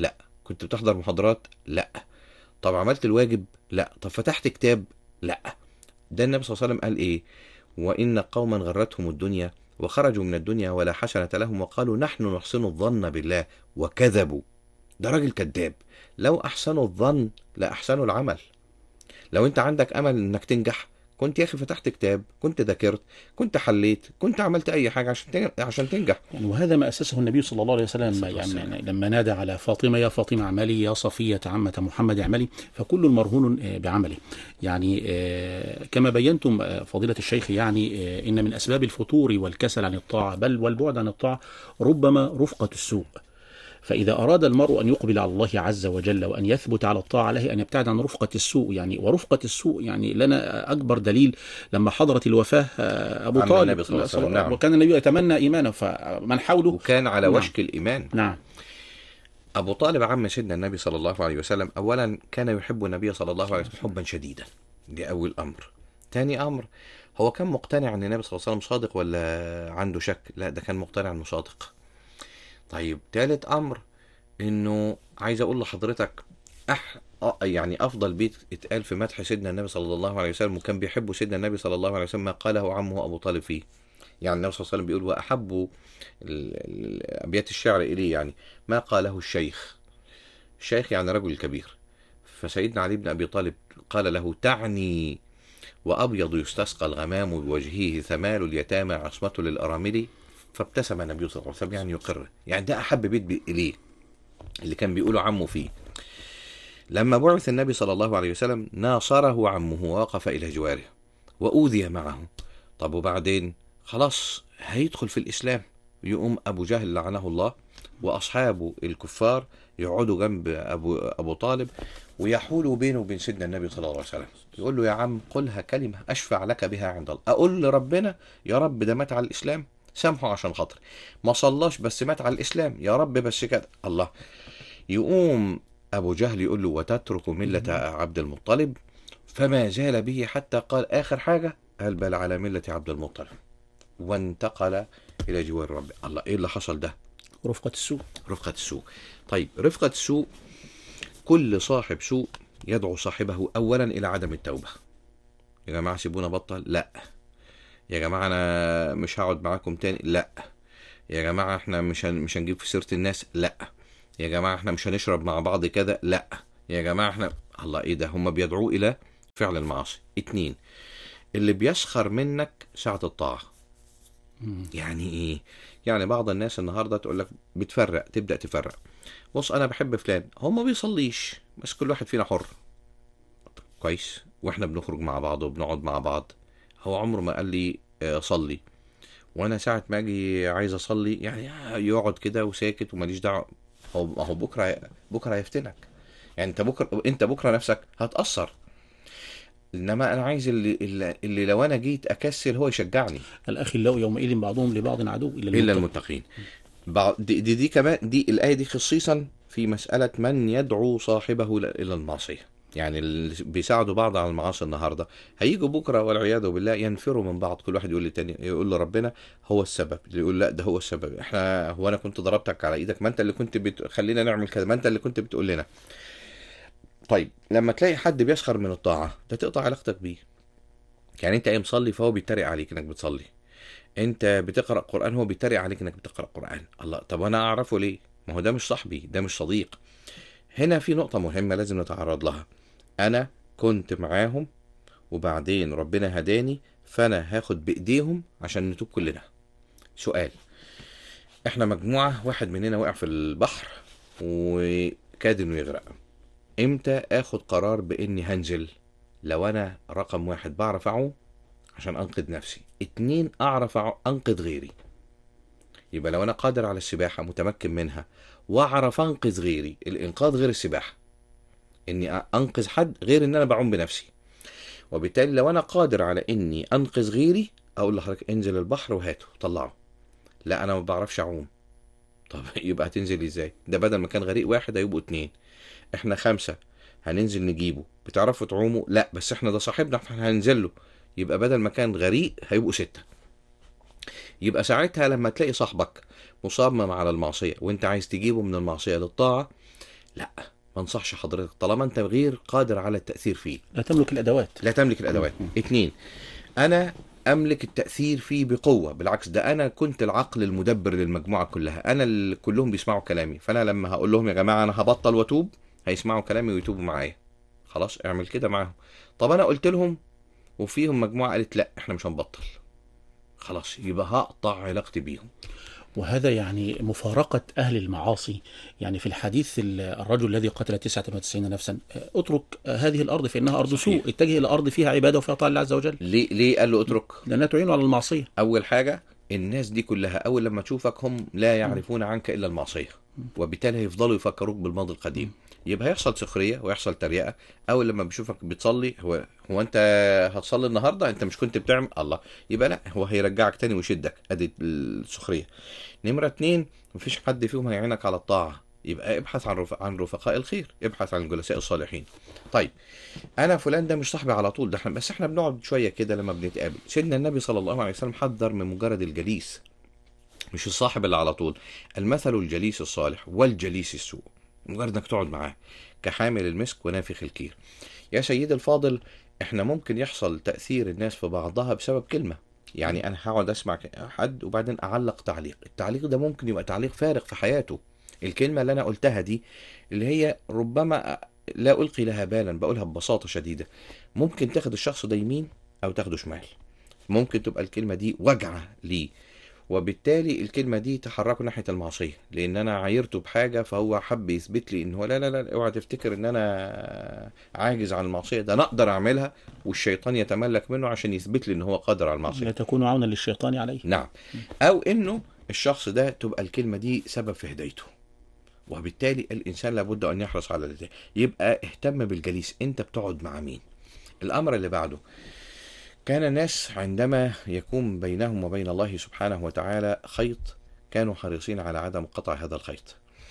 كنت بتحضر محاضرات لا طب عملت الواجب لا طب فتحت كتاب لا ده النبي صلى الله عليه وسلم قال ايه وان قوما غرتهم الدنيا وخرجوا من الدنيا ولا حسنة لهم وقالوا نحن نحسن الظن بالله وكذبوا ده راجل كذاب لو احسنوا الظن لاحسنوا العمل لو انت عندك امل انك تنجح كنت يا اخي فتحت كتاب كنت ذاكرت كنت حليت كنت عملت اي حاجه عشان تن- عشان تنجح يعني وهذا ما أسسه النبي صلى الله عليه وسلم صلى الله عليه يعني وسلم. لما نادى على فاطمة يا فاطمة اعملي يا صفية عمة محمد اعملي فكل مرهون آه، بعمله يعني آه، كما بينتم آه، فضيلة الشيخ يعني آه، إن من أسباب الفتور والكسل عن الطاعة بل والبعد عن الطاعة ربما رفقة السوء فإذا أراد المرء أن يقبل على الله عز وجل وأن يثبت على الطاعة عليه أن يبتعد عن رفقة السوء يعني ورفقة السوء يعني لنا أكبر دليل لما حضرت الوفاة آه، أبو عم طالب النبي صلى الله عليه وسلم، نعم. وكان النبي يتمنى إيمانه فمن حوله وكان على نعم. وشك الايمان نعم ابو طالب عم سيدنا النبي صلى الله عليه وسلم اولا كان يحب النبي صلى الله عليه وسلم حبا شديدا دي اول امر تاني امر هو كان مقتنع ان النبي صلى الله عليه وسلم صادق ولا عنده شك لا ده كان مقتنع انه صادق طيب تالت امر انه عايز اقول لحضرتك أح... آه، يعني افضل بيت اتقال في مدح سيدنا النبي صلى الله عليه وسلم وكان بيحبه سيدنا النبي صلى الله عليه وسلم ما قاله عمه ابو طالب فيه يعني النبي صلى الله عليه وسلم بيقول واحب ال- ال- ابيات الشعر اليه يعني ما قاله الشيخ الشيخ يعني رجل كبير فسيدنا علي بن ابي طالب قال له تعني وابيض يستسقى الغمام بوجهه ثمال اليتامى عصمة للارامل فابتسم النبي صلى الله عليه وسلم يعني يقر يعني ده احب بيت بي- اليه اللي كان بيقوله عمه فيه لما بعث النبي صلى الله عليه وسلم ناصره عمه ووقف الى جواره واوذي معه طب وبعدين خلاص هيدخل في الاسلام يقوم ابو جهل لعنه الله واصحابه الكفار يقعدوا جنب ابو ابو طالب ويحولوا بينه وبين سيدنا النبي صلى الله عليه وسلم يقول له يا عم قلها كلمه اشفع لك بها عند الله اقول لربنا يا رب ده مات على الاسلام سامحه عشان خاطري ما صلاش بس مات على الاسلام يا رب بس كده الله يقوم ابو جهل يقول له وتترك مله عبد المطلب فما زال به حتى قال اخر حاجه قال بل على مله عبد المطلب وانتقل الى جوار ربه الله ايه اللي حصل ده رفقة السوء رفقة السوء طيب رفقة السوء كل صاحب سوء يدعو صاحبه أولا إلى عدم التوبة يا جماعة سيبونا بطل لا يا جماعة أنا مش هقعد معاكم تاني لا يا جماعة احنا مش هن... مش هنجيب في سيرة الناس لا يا جماعة احنا مش هنشرب مع بعض كده لا يا جماعة احنا الله ايه ده هم بيدعوه إلى فعل المعاصي اتنين اللي بيسخر منك ساعة الطاعة يعني ايه يعني بعض الناس النهارده تقول لك بتفرق تبدا تفرق بص انا بحب فلان هو ما بيصليش بس كل واحد فينا حر كويس واحنا بنخرج مع بعض وبنقعد مع بعض هو عمره ما قال لي آه، صلي وانا ساعه ما اجي عايز اصلي يعني يقعد كده وساكت وماليش دعوه هو هو بكره بكره هيفتنك يعني انت بكره انت بكره نفسك هتاثر انما انا عايز اللي, اللي, اللي لو انا جيت اكسل هو يشجعني الأخلاء يومئذ بعضهم لبعض عدو إلا الا المتقين. المتقين بعض- دي, دي, دي كمان دي الايه دي خصيصا في مساله من يدعو صاحبه ل- الى المعصيه يعني اللي بيساعدوا بعض على المعاصي النهارده هيجوا بكره والعياذ بالله ينفروا من بعض كل واحد يقول للتاني يقول لربنا هو السبب اللي يقول لا ده هو السبب احنا هو انا كنت ضربتك على ايدك ما انت اللي كنت بتخلينا نعمل كذا ما انت اللي كنت بتقول لنا طيب لما تلاقي حد بيسخر من الطاعه ده تقطع علاقتك بيه يعني انت ايه مصلي فهو بيتريق عليك انك بتصلي انت بتقرا قران هو بيتريق عليك انك بتقرا قران الله طب انا اعرفه ليه ما هو ده مش صاحبي ده مش صديق هنا في نقطه مهمه لازم نتعرض لها انا كنت معاهم وبعدين ربنا هداني فانا هاخد بايديهم عشان نتوب كلنا سؤال احنا مجموعه واحد مننا وقع في البحر وكاد انه يغرق امتى اخد قرار باني هنزل لو انا رقم واحد بعرف اعوم عشان انقذ نفسي اتنين اعرف أع- انقذ غيري يبقى لو انا قادر على السباحة متمكن منها واعرف انقذ غيري الانقاذ غير السباحة اني أ- انقذ حد غير ان انا بعوم بنفسي وبالتالي لو انا قادر على اني انقذ غيري اقول لحضرتك انزل البحر وهاته طلعه لا انا ما بعرفش اعوم طب يبقى هتنزل ازاي ده بدل ما كان غريق واحد هيبقوا اتنين احنا خمسة هننزل نجيبه بتعرفوا تعوموا لا بس احنا ده صاحبنا فاحنا هننزل له يبقى بدل ما كان غريق هيبقوا ستة يبقى ساعتها لما تلاقي صاحبك مصمم على المعصية وانت عايز تجيبه من المعصية للطاعة لا ما انصحش حضرتك طالما انت غير قادر على التاثير فيه لا تملك الادوات لا تملك الادوات اتنين انا املك التاثير فيه بقوه بالعكس ده انا كنت العقل المدبر للمجموعه كلها انا اللي كلهم بيسمعوا كلامي فانا لما هقول لهم يا جماعه انا هبطل واتوب هيسمعوا كلامي ويتوبوا معايا خلاص اعمل كده معاهم طب انا قلت لهم وفيهم مجموعه قالت لا احنا مش هنبطل خلاص يبقى هقطع علاقتي بيهم وهذا يعني مفارقة أهل المعاصي يعني في الحديث ال- الرجل الذي قتل 99 نفسا آه، اترك آه، هذه الأرض فإنها أرض صحيح. سوء اتجه إلى أرض فيها عبادة وفيها طاعة الله عز وجل ليه ليه قال له اترك لأنها تعين على المعصية اول حاجه الناس دي كلها اول لما تشوفك هم لا يعرفون عنك الا المعصيه وبالتالي هيفضلوا يفكروك بالماضي القديم يبقى هيحصل سخريه ويحصل تريقه اول لما بيشوفك بتصلي هو هو انت هتصلي النهارده انت مش كنت بتعمل الله يبقى لا هو هيرجعك تاني ويشدك ادي السخريه نمره اتنين مفيش حد فيهم هيعينك على الطاعه يبقى ابحث عن رف... عن رفقاء الخير ابحث عن الجلساء الصالحين طيب انا فلان ده مش صاحبي على طول ده احنا بس احنا بنقعد شويه كده لما بنتقابل سيدنا النبي صلى الله عليه وسلم حذر من مجرد الجليس مش الصاحب اللي على طول المثل الجليس الصالح والجليس السوء مجرد انك تقعد معاه كحامل المسك ونافخ الكير يا سيدي الفاضل احنا ممكن يحصل تأثير الناس في بعضها بسبب كلمة يعني انا هقعد اسمع حد وبعدين اعلق تعليق التعليق ده ممكن يبقى تعليق فارغ في حياته الكلمة اللي انا قلتها دي اللي هي ربما لا القي لها بالا بقولها ببساطة شديدة ممكن تاخد الشخص ده يمين او تاخده شمال ممكن تبقى الكلمة دي وجعة ليه وبالتالي الكلمة دي تحركه ناحية المعصية لأن أنا عايرته بحاجة فهو حب يثبت لي إن هو لا لا لا اوعى تفتكر إن أنا عاجز عن المعصية ده أنا أقدر أعملها والشيطان يتملك منه عشان يثبت لي إن هو قادر على لا المعصية تكون عونا للشيطان عليه نعم أو إنه الشخص ده تبقى الكلمة دي سبب في هدايته وبالتالي الإنسان لابد أن يحرص على الهداية يبقى اهتم بالجليس أنت بتقعد مع مين الأمر اللي بعده كان الناس عندما يكون بينهم وبين الله سبحانه وتعالى خيط كانوا حريصين على عدم قطع هذا الخيط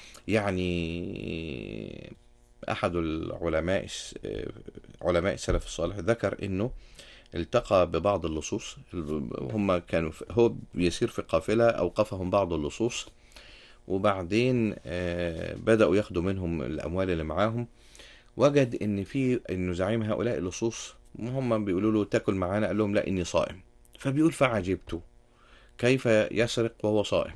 يعني أحد العلماء الس- علماء السلف الصالح ذكر أنه التقى ببعض اللصوص هم كانوا في- هو بيسير في قافلة أوقفهم بعض اللصوص وبعدين آه، بدأوا ياخدوا منهم الأموال اللي معاهم وجد ان في انه زعيم هؤلاء اللصوص هم بيقولوا له تاكل معانا قال لهم لا اني صائم فبيقول فعجبت كيف يسرق وهو صائم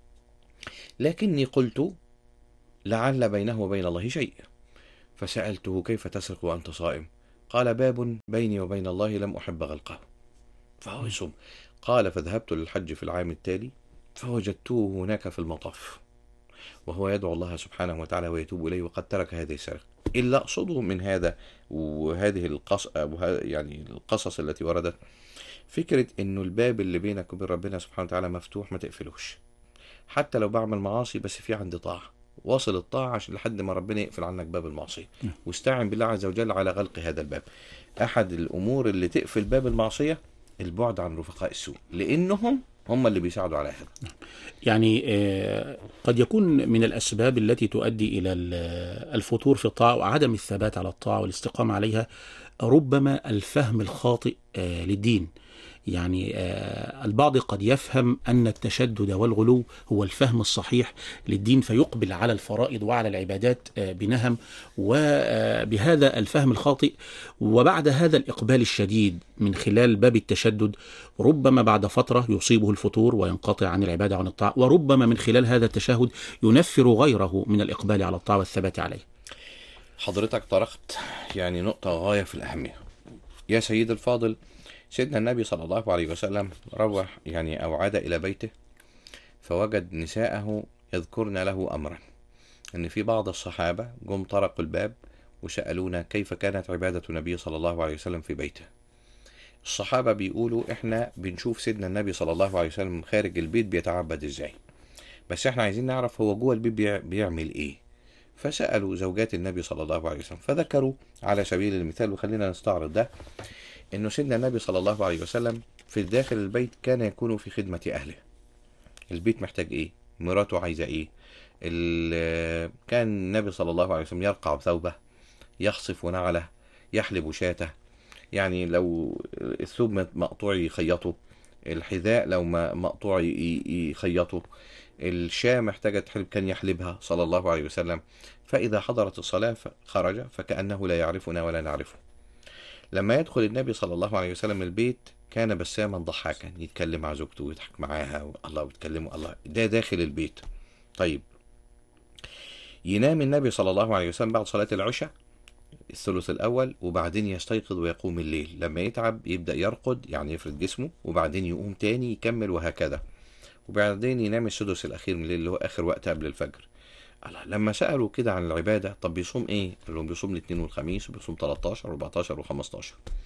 لكني قلت لعل بينه وبين الله شيء فسألته كيف تسرق وأنت صائم قال باب بيني وبين الله لم أحب غلقه فهو يصوم قال فذهبت للحج في العام التالي فوجدته هناك في المطاف وهو يدعو الله سبحانه وتعالى ويتوب إليه وقد ترك هذه السرقة إلا أقصده من هذا وهذه القص وه- يعني القصص التي وردت فكرة إنه الباب اللي بينك وبين ربنا سبحانه وتعالى مفتوح ما تقفلوش حتى لو بعمل معاصي بس في عندي طاعة واصل الطاعة عشان لحد ما ربنا يقفل عنك باب المعصية واستعن بالله عز وجل على غلق هذا الباب أحد الأمور اللي تقفل باب المعصية البعد عن رفقاء السوء لأنهم هم اللي بيساعدوا على هذا يعني آه، قد يكون من الأسباب التي تؤدي إلى ال- الفتور في الطاعة وعدم الثبات على الطاعة والاستقامة عليها ربما الفهم الخاطئ آه، للدين يعني آه، البعض قد يفهم أن التشدد والغلو هو الفهم الصحيح للدين فيقبل على الفرائض وعلى العبادات آه، بنهم وبهذا الفهم الخاطئ وبعد هذا الإقبال الشديد من خلال باب التشدد ربما بعد فترة يصيبه الفتور وينقطع عن العبادة وعن الطاعة وربما من خلال هذا التشهد ينفر غيره من الإقبال على الطاعة والثبات عليه حضرتك طرقت يعني نقطة غاية في الأهمية يا سيد الفاضل سيدنا النبي صلى الله عليه وسلم روح يعني أو عاد إلى بيته فوجد نساءه يذكرن له أمرا أن في بعض الصحابة جم طرقوا الباب وسألونا كيف كانت عبادة النبي صلى الله عليه وسلم في بيته الصحابة بيقولوا إحنا بنشوف سيدنا النبي صلى الله عليه وسلم خارج البيت بيتعبد إزاي بس إحنا عايزين نعرف هو جوه البيت بيع- بيعمل إيه فسألوا زوجات النبي صلى الله عليه وسلم فذكروا على سبيل المثال وخلينا نستعرض ده انه سيدنا النبي صلى الله عليه وسلم في داخل البيت كان يكون في خدمة اهله البيت محتاج ايه مراته عايزة ايه ال- كان النبي صلى الله عليه وسلم يرقع ثوبه يخصف نعله يحلب شاته يعني لو الثوب مقطوع يخيطه الحذاء لو ما مقطوع ي- ي- يخيطه الشاة محتاجة تحلب كان يحلبها صلى الله عليه وسلم فإذا حضرت الصلاة خرج فكأنه لا يعرفنا ولا نعرفه لما يدخل النبي صلى الله عليه وسلم البيت كان بساما ضحاكا يتكلم مع زوجته ويضحك معاها الله ويتكلموا الله ده داخل البيت طيب ينام النبي صلى الله عليه وسلم بعد صلاة العشاء الثلث الأول وبعدين يستيقظ ويقوم الليل لما يتعب يبدأ يرقد يعني يفرد جسمه وبعدين يقوم تاني يكمل وهكذا وبعدين ينام السدس الأخير من الليل اللي هو آخر وقت قبل الفجر الله لما سألوا كده عن العبادة طب بيصوم إيه؟ قال لهم بيصوم الاثنين والخميس وبيصوم 13 و14 و15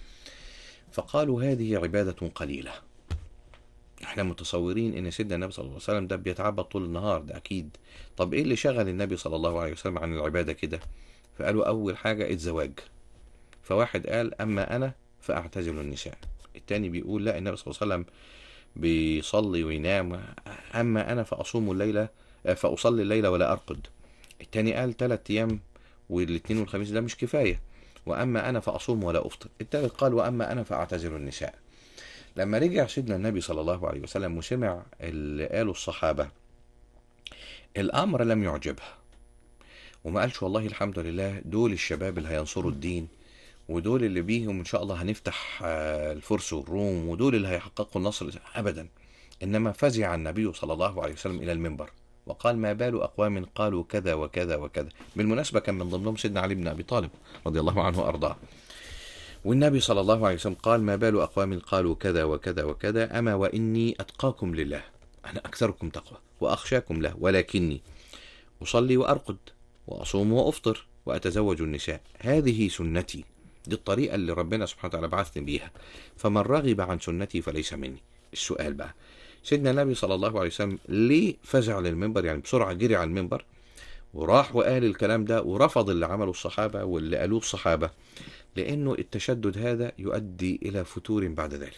فقالوا هذه عبادة قليلة احنا متصورين ان سيدنا النبي صلى الله عليه وسلم ده بيتعبد طول النهار ده اكيد طب ايه اللي شغل النبي صلى الله عليه وسلم عن العبادة كده فقالوا اول حاجة الزواج فواحد قال اما انا فاعتزل النساء التاني بيقول لا النبي صلى الله عليه وسلم بيصلي وينام اما انا فاصوم الليلة فاصلي الليلة ولا ارقد التاني قال ثلاث ايام والاثنين والخميس ده مش كفاية واما انا فاصوم ولا افطر التالت قال واما انا فاعتزل النساء لما رجع سيدنا النبي صلى الله عليه وسلم وسمع اللي قاله الصحابة الأمر لم يعجبها وما قالش والله الحمد لله دول الشباب اللي هينصروا الدين ودول اللي بيهم إن شاء الله هنفتح آه، الفرس والروم ودول اللي هيحققوا النصر أبدا إنما فزع النبي صلى الله عليه وسلم إلى المنبر وقال ما بال أقوام قالوا كذا وكذا وكذا بالمناسبة كان من ضمنهم سيدنا علي بن أبي طالب رضي الله عنه وأرضاه والنبي صلى الله عليه وسلم قال ما بال أقوام قالوا كذا وكذا وكذا أما وإني أتقاكم لله أنا أكثركم تقوى وأخشاكم له ولكني أصلي وأرقد وأصوم وأفطر وأتزوج النساء هذه سنتي دي الطريقة اللي ربنا سبحانه وتعالى بعثني بيها فمن رغب عن سنتي فليس مني السؤال بقى سيدنا النبي صلى الله عليه وسلم ليه فزع للمنبر يعني بسرعة جري على المنبر وراح وقال الكلام ده ورفض اللي عمله الصحابة واللي قالوه الصحابة لأنه التشدد هذا يؤدي إلى فتور بعد ذلك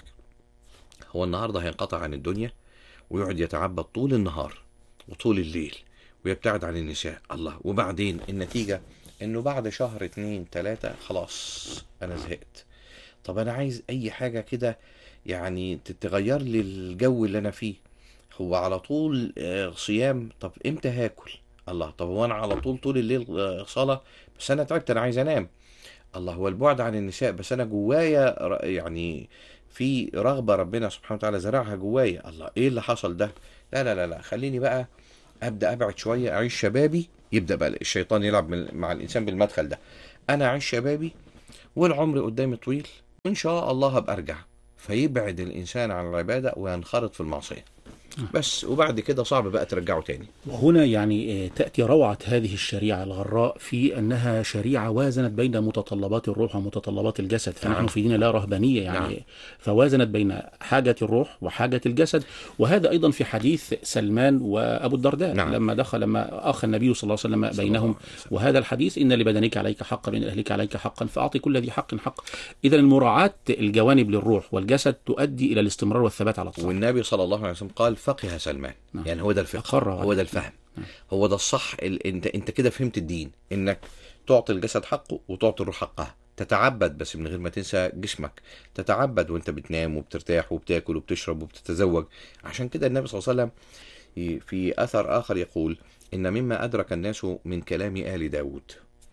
هو النهاردة هينقطع عن الدنيا ويقعد يتعبد طول النهار وطول الليل ويبتعد عن النساء الله وبعدين النتيجة انه بعد شهر اتنين تلاتة خلاص انا زهقت طب انا عايز اي حاجة كده يعني تتغير لي الجو اللي انا فيه هو على طول آه، صيام طب امتى هاكل الله طب هو انا على طول طول الليل آه، صلاة بس انا تعبت انا عايز انام الله هو البعد عن النساء بس انا جوايا ر- يعني في رغبة ربنا سبحانه وتعالى زرعها جوايا الله ايه اللي حصل ده لا لا لا لا خليني بقى ابدا ابعد شويه اعيش شبابي يبدا بقى الشيطان يلعب من- مع الانسان بالمدخل ده انا اعيش شبابي والعمر قدامي طويل وان شاء الله هبقى ارجع فيبعد الانسان عن العباده وينخرط في المعصيه بس وبعد كده صعب بقى ترجعه تاني وهنا يعني آه، تأتي روعة هذه الشريعة الغراء في أنها شريعة وازنت بين متطلبات الروح ومتطلبات الجسد فنحن نعم. في دين لا رهبانية يعني نعم. فوازنت بين حاجة الروح وحاجة الجسد وهذا أيضا في حديث سلمان وأبو الدرداء نعم. لما دخل لما أخى النبي صلى الله عليه وسلم بينهم الله عليه وسلم. وهذا الحديث إن لبدنك عليك حقا من أهلك عليك حقا فأعطي كل ذي حق حق إذا المراعاة الجوانب للروح والجسد تؤدي إلى الاستمرار والثبات على الطاعة والنبي صلى الله عليه وسلم قال فقه سلمان نعم. يعني هو ده الفقه أقر هو عليه. ده الفهم هو ده الصح ال... انت انت كده فهمت الدين انك تعطي الجسد حقه وتعطي الروح حقها تتعبد بس من غير ما تنسى جسمك تتعبد وانت بتنام وبترتاح وبتاكل وبتشرب وبتتزوج عشان كده النبي صلى الله عليه وسلم ي- في اثر اخر يقول ان مما ادرك الناس من كلام ال داود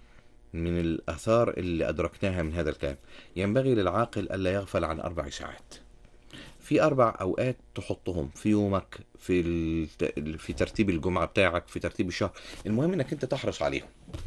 من الاثار اللي ادركناها من هذا الكلام ينبغي للعاقل الا يغفل عن اربع ساعات في اربع اوقات تحطهم في يومك في الت... في ترتيب الجمعه بتاعك في ترتيب الشهر المهم انك انت تحرص عليهم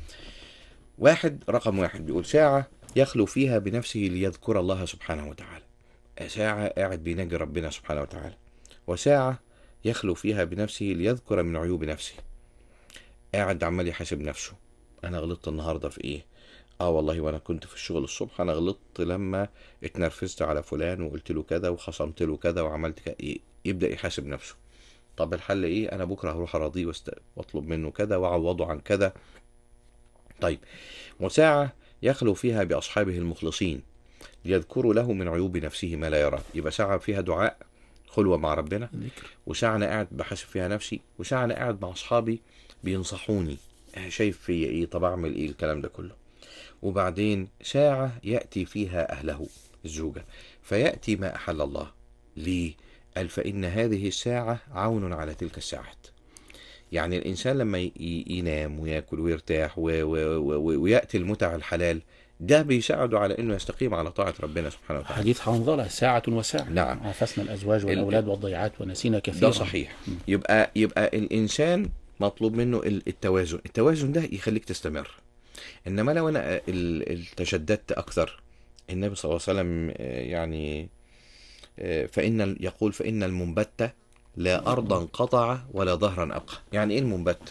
واحد رقم واحد بيقول ساعه يخلو فيها بنفسه ليذكر الله سبحانه وتعالى ساعه قاعد بيناجي ربنا سبحانه وتعالى وساعه يخلو فيها بنفسه ليذكر من عيوب نفسه قاعد عمال يحاسب نفسه انا غلطت النهارده في ايه اه والله وانا كنت في الشغل الصبح انا غلطت لما اتنرفزت على فلان وقلت له كذا وخصمت له كذا وعملت كذا ي- يبدا يحاسب نفسه طب الحل ايه انا بكره هروح اراضيه واست- واطلب منه كذا واعوضه عن كذا طيب وساعه يخلو فيها باصحابه المخلصين ليذكروا له من عيوب نفسه ما لا يرى يبقى ساعه فيها دعاء خلوه مع ربنا ذكر وساعة أنا قاعد بحاسب فيها نفسي وساعة أنا قاعد مع أصحابي بينصحوني آه، شايف فيا إيه طب أعمل إيه الكلام ده كله وبعدين ساعة يأتي فيها أهله الزوجة فيأتي ما أحل الله ليه قال فإن هذه الساعة عون على تلك الساعات يعني الإنسان لما ي- ي- ينام ويأكل ويرتاح و- و- و- ويأتي المتع الحلال ده بيساعده على انه يستقيم على طاعه ربنا سبحانه وتعالى حديث حنظلة ساعة وساعة نعم. عافسنا الأزواج والأولاد والضيعات ونسينا كثيرا ده صحيح يبقى يبقى الانسان مطلوب منه ال- التوازن التوازن ده يخليك تستمر انما لو انا ال- ال- تشددت اكثر النبي صلى الله عليه وسلم آه، يعني آه، فان ال- يقول فان المنبت لا ارضا قطع ولا ظهرا ابقى يعني ايه المنبت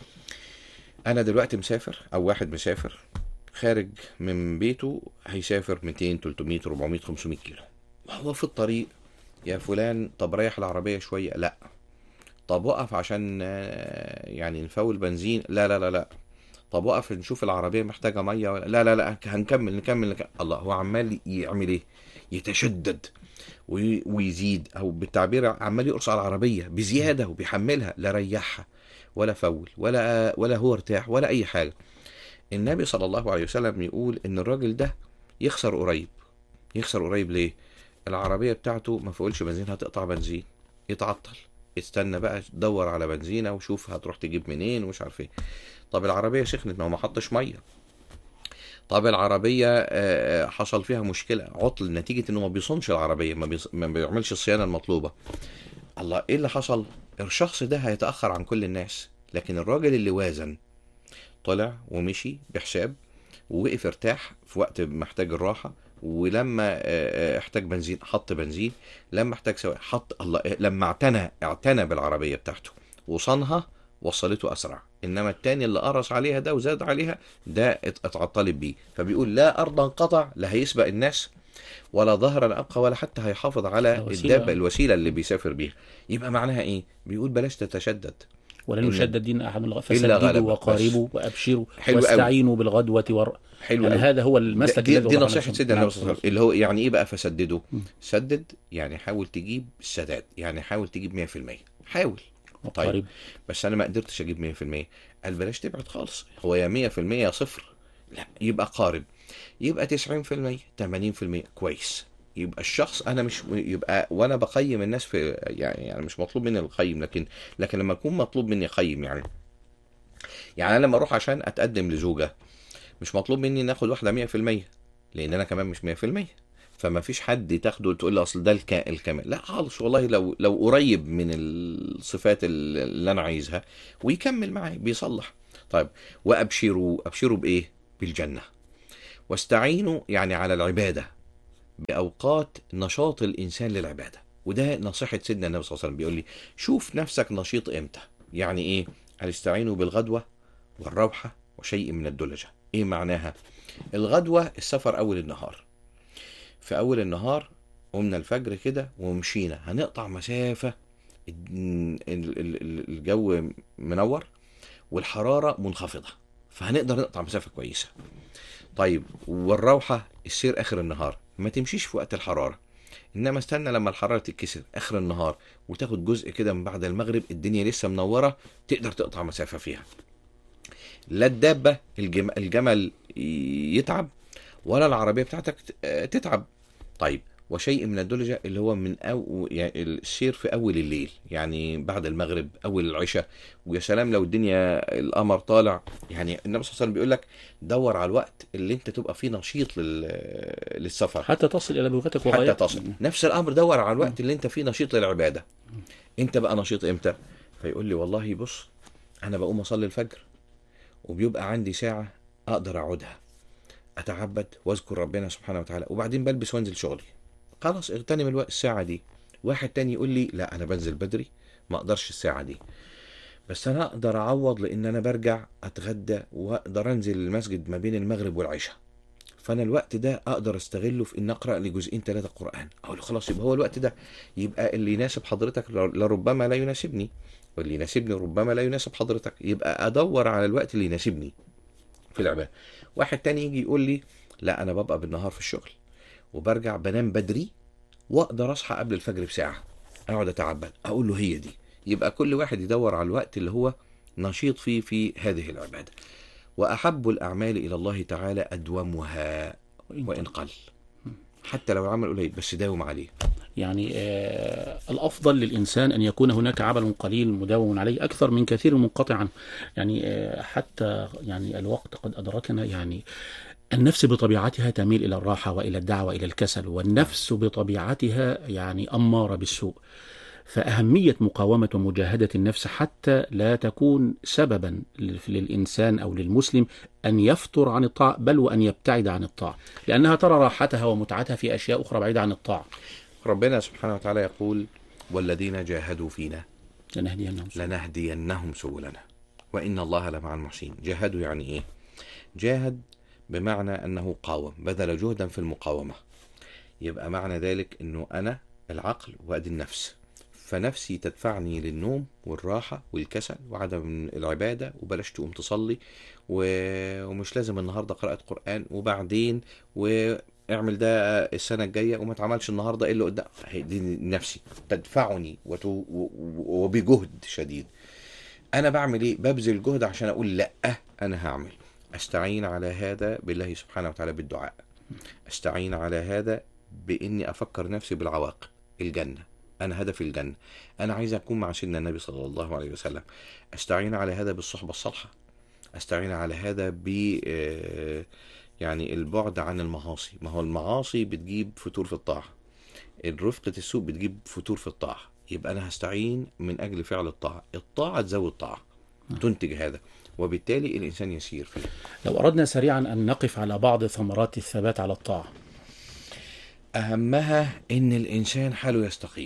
انا دلوقتي مسافر او واحد مسافر خارج من بيته هيسافر 200 300 400 500 كيلو وهو في الطريق يا فلان طب ريح العربية شوية لا طب وقف عشان آه، يعني نفول بنزين لا لا لا لا طب وقف نشوف العربية محتاجة مية ولا لا لا لا هنكمل نكمل, نكمل. الله هو عمال يعمل ايه يتشدد وي- ويزيد او بالتعبير عمال يقرص على العربية بزيادة وبيحملها لا ريحها ولا فول ولا ولا هو ارتاح ولا اي حاجة النبي صلى الله عليه وسلم يقول ان الراجل ده يخسر قريب يخسر قريب ليه العربية بتاعته ما فقولش بنزين هتقطع بنزين يتعطل استنى بقى دور على بنزينة وشوف هتروح تجيب منين ومش عارف ايه طب العربية سخنت ما هو ما حطش مية طب العربية آه، آه، حصل فيها مشكلة عطل نتيجة انه ما بيصونش العربية ما, بيص... ما بيعملش الصيانة المطلوبة الله ايه اللي حصل الشخص ده هيتأخر عن كل الناس لكن الراجل اللي وازن طلع ومشي بحساب ووقف ارتاح في وقت محتاج الراحة ولما آه، آه، احتاج بنزين حط بنزين لما احتاج سواق حط الله آه، لما اعتنى اعتنى بالعربية بتاعته وصنها وصلته اسرع انما التاني اللي قرص عليها ده وزاد عليها ده ات- اتعطلت بيه فبيقول لا ارضا قطع لا هيسبق الناس ولا ظهرا ابقى ولا حتى هيحافظ على الوسيلة. الدابه الوسيله اللي بيسافر بيها يبقى معناها ايه بيقول بلاش تتشدد ولن إن- يشدد دين أحد إلا فسددوا غلبة. وقاربوا وأبشروا حلو أوي. واستعينوا بالغدوة والر... حلو يعني أوي. هذا هو المسلك دي, الذي دي وضعنا نصيحة فيه. سيدنا نعم. النبي صلى الله عليه وسلم اللي هو يعني ايه بقى فسدده سدد يعني حاول تجيب السداد يعني حاول تجيب 100% حاول طيب وقاربوا. بس انا ما قدرتش اجيب 100% قال بلاش تبعد خالص هو يا 100% يا صفر لا يبقى قارب يبقى 90% 80% كويس يبقى الشخص انا مش يبقى وانا بقيم الناس في يعني يعني مش مطلوب مني القيم لكن لكن لما يكون مطلوب مني اقيم يعني يعني انا لما اروح عشان اتقدم لزوجه مش مطلوب مني ناخد واحده 100% لان انا كمان مش 100% فما فيش حد تاخده تقول له اصل ده الك... الكمال لا خالص والله لو لو قريب من الصفات ال- اللي انا عايزها ويكمل معي بيصلح طيب وابشروا ابشروا بايه بالجنه واستعينوا يعني على العباده باوقات نشاط الانسان للعباده وده نصيحه سيدنا النبي صلى الله عليه وسلم بيقول لي شوف نفسك نشيط امتى يعني ايه قال استعينوا بالغدوه والروحه وشيء من الدلجه ايه معناها الغدوه السفر اول النهار في اول النهار قمنا الفجر كده ومشينا هنقطع مسافه ال- ال- ال- الجو منور والحراره منخفضه فهنقدر نقطع مسافه كويسه طيب والروحه السير اخر النهار ما تمشيش في وقت الحراره انما استنى لما الحراره تتكسر اخر النهار وتاخد جزء كده من بعد المغرب الدنيا لسه منوره تقدر تقطع مسافه فيها لا الدابه الجم... الجمل يتعب ولا العربيه بتاعتك ت- تتعب طيب وشيء من الدلجة اللي هو من أو يعني السير في أول الليل يعني بعد المغرب أول العشاء ويا سلام لو الدنيا القمر طالع يعني النبي صلى الله عليه وسلم بيقول لك دور على الوقت اللي أنت تبقى فيه نشيط لل... للسفر حتى تصل إلى بلغتك حتى وغايتك تصل نفس الامر دور على الوقت اللي انت فيه نشيط للعباده انت بقى نشيط امتى فيقول لي والله بص انا بقوم اصلي الفجر وبيبقى عندي ساعه اقدر اقعدها اتعبد واذكر ربنا سبحانه وتعالى وبعدين بلبس وانزل شغلي خلاص اغتنم الوقت الساعه دي واحد تاني يقول لي لا انا بنزل بدري ما اقدرش الساعه دي بس انا اقدر اعوض لان انا برجع اتغدى واقدر انزل المسجد ما بين المغرب والعشاء فانا الوقت ده اقدر استغله في ان اقرا لي جزئين ثلاثه قران اقول له خلاص يبقى هو الوقت ده يبقى اللي يناسب حضرتك ل- لربما لا يناسبني واللي يناسبني ربما لا يناسب حضرتك يبقى ادور على الوقت اللي يناسبني في العباده واحد تاني يجي يقول لي لا انا ببقى بالنهار في الشغل وبرجع بنام بدري واقدر اصحى قبل الفجر بساعه اقعد اتعبد اقول له هي دي يبقى كل واحد يدور على الوقت اللي هو نشيط فيه في هذه العباده واحب الاعمال الى الله تعالى ادومها وان قل حتى لو العمل قليل بس داوم عليه يعني آه الأفضل للإنسان أن يكون هناك عمل قليل مداوم عليه أكثر من كثير منقطع عنه يعني آه حتى يعني الوقت قد أدركنا يعني النفس بطبيعتها تميل إلى الراحة وإلى الدعوة إلى الكسل والنفس بطبيعتها يعني أمارة بالسوء فأهمية مقاومة ومجاهدة النفس حتى لا تكون سببا للإنسان أو للمسلم أن يفتر عن الطاعة بل وأن يبتعد عن الطاعة لأنها ترى راحتها ومتعتها في أشياء أخرى بعيدة عن الطاعة ربنا سبحانه وتعالى يقول والذين جاهدوا فينا لنهدينهم سبلا. لنهدينهم سبلنا وإن الله لمع المحسنين جاهدوا يعني إيه جاهد بمعنى أنه قاوم بذل جهدا في المقاومة يبقى معنى ذلك أنه أنا العقل وأدي النفس فنفسي تدفعني للنوم والراحة والكسل وعدم العبادة وبلاش تقوم تصلي و- ومش لازم النهاردة قراءة قرآن وبعدين واعمل ده السنة الجاية وما تعملش النهاردة إيه اللي قدام هي دي نفسي تدفعني وت- و- و- وبجهد شديد أنا بعمل إيه ببذل جهد عشان أقول لأ أنا هعمل أستعين على هذا بالله سبحانه وتعالى بالدعاء أستعين على هذا بإني أفكر نفسي بالعواقب الجنة أنا هدفي الجنة أنا عايز أكون مع سيدنا النبي صلى الله عليه وسلم أستعين على هذا بالصحبة الصالحة أستعين على هذا ب آه، يعني البعد عن المعاصي ما هو المعاصي بتجيب فتور في الطاعة رفقة السوء بتجيب فتور في الطاعة يبقى أنا هستعين من أجل فعل الطاعة الطاعة تزود طاعة تنتج هذا وبالتالي الإنسان يسير فيه لو أردنا سريعا أن نقف على بعض ثمرات الثبات على الطاعة أهمها إن الإنسان حاله يستقيم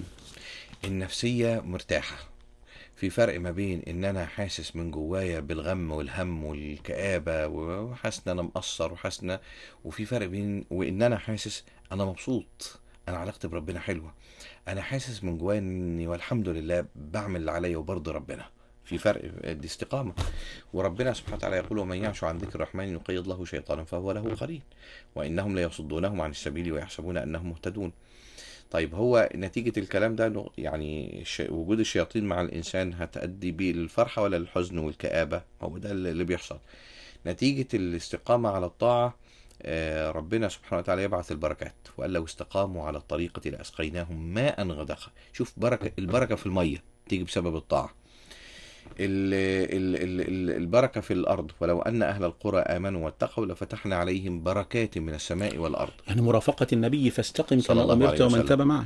النفسية مرتاحة في فرق ما بين إن أنا حاسس من جوايا بالغم والهم والكآبة وحاسس إن أنا مقصر وحاسس إن وفي فرق بين وإن أنا حاسس أنا مبسوط أنا علاقتي بربنا حلوة أنا حاسس من جوايا إني والحمد لله بعمل اللي عليا وبرضي ربنا في فرق دي استقامة وربنا سبحانه وتعالى يقول ومن يعش عن ذكر الرحمن يقيض له شيطانا فهو له قرين وإنهم ليصدونهم عن السبيل ويحسبون أنهم مهتدون طيب هو نتيجة الكلام ده إنه يعني الش- وجود الشياطين مع الإنسان هتأدي بيه للفرحة ولا للحزن والكآبة هو ده اللي بيحصل نتيجة الاستقامة على الطاعة آه، ربنا سبحانه وتعالى يبعث البركات وقال لو استقاموا على الطريقة لأسقيناهم ماء غدقا شوف بركة البركة في المية تيجي بسبب الطاعة ال ال ال ال البركة في الأرض ولو أن أهل القرى آمنوا واتقوا لفتحنا عليهم بركات من السماء والأرض يعني مرافقة النبي فاستقم صلى كما الله أمرت عليه ومن وسلم. تاب معك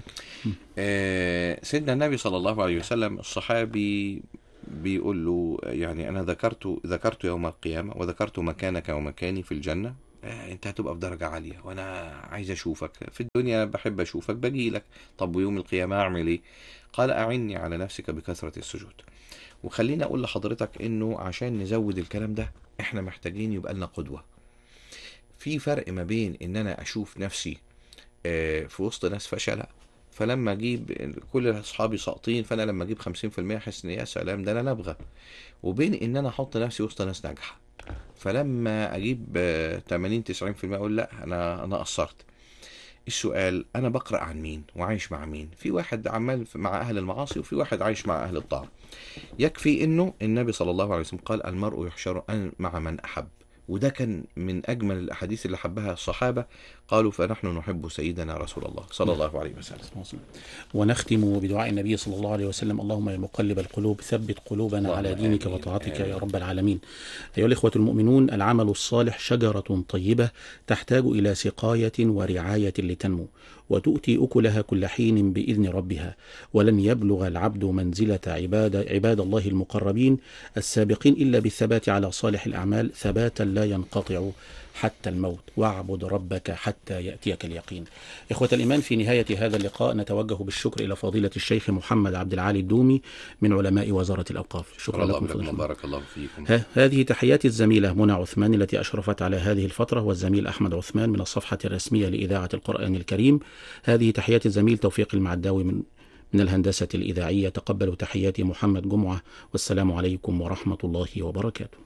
آه، سيدنا النبي صلى الله عليه وسلم الصحابي بيقول له يعني أنا ذكرت ذكرت يوم القيامة وذكرت مكانك ومكاني في الجنة آه، أنت هتبقى في درجة عالية وأنا عايز أشوفك في الدنيا بحب أشوفك باجي لك طب ويوم القيامة أعمل إيه؟ قال أعني على نفسك بكثرة السجود وخليني أقول لحضرتك إنه عشان نزود الكلام ده إحنا محتاجين يبقى لنا قدوة في فرق ما بين إن أنا أشوف نفسي آه، في وسط ناس فشلة فلما اجيب كل اصحابي ساقطين فانا لما اجيب 50% احس ان يا سلام ده انا نبغى وبين ان انا احط نفسي وسط ناس ناجحه فلما اجيب آه، 80 90% اقول لا انا انا قصرت السؤال انا بقرا عن مين وعايش مع مين في واحد عمال مع اهل المعاصي وفي واحد عايش مع اهل الطاعه يكفي انه النبي صلى الله عليه وسلم قال المرء يحشر مع من احب وده كان من اجمل الاحاديث اللي حبها الصحابه قالوا فنحن نحب سيدنا رسول الله صلى الله عليه وسلم ونختم بدعاء النبي صلى الله عليه وسلم اللهم يا مقلب القلوب ثبت قلوبنا اللهم على دينك آمين. وطاعتك آمين. يا رب العالمين أيها الإخوة المؤمنون العمل الصالح شجرة طيبة تحتاج إلى سقاية ورعاية لتنمو وتؤتي أكلها كل حين بإذن ربها ولن يبلغ العبد منزلة عباد, عباد الله المقربين السابقين إلا بالثبات على صالح الأعمال ثباتا لا ينقطع حتى الموت واعبد ربك حتى يأتيك اليقين إخوة الإيمان في نهاية هذا اللقاء نتوجه بالشكر إلى فضيلة الشيخ محمد عبد العالي الدومي من علماء وزارة الأوقاف شكرا شكرا الله لكم لكم فضيلة بارك الله فيكم ها هذه تحيات الزميلة منى عثمان التي أشرفت على هذه الفترة والزميل أحمد عثمان من الصفحة الرسمية لإذاعة القرآن الكريم هذه تحيات الزميل توفيق المعداوي من من الهندسة الإذاعية تقبلوا تحيات محمد جمعة والسلام عليكم ورحمة الله وبركاته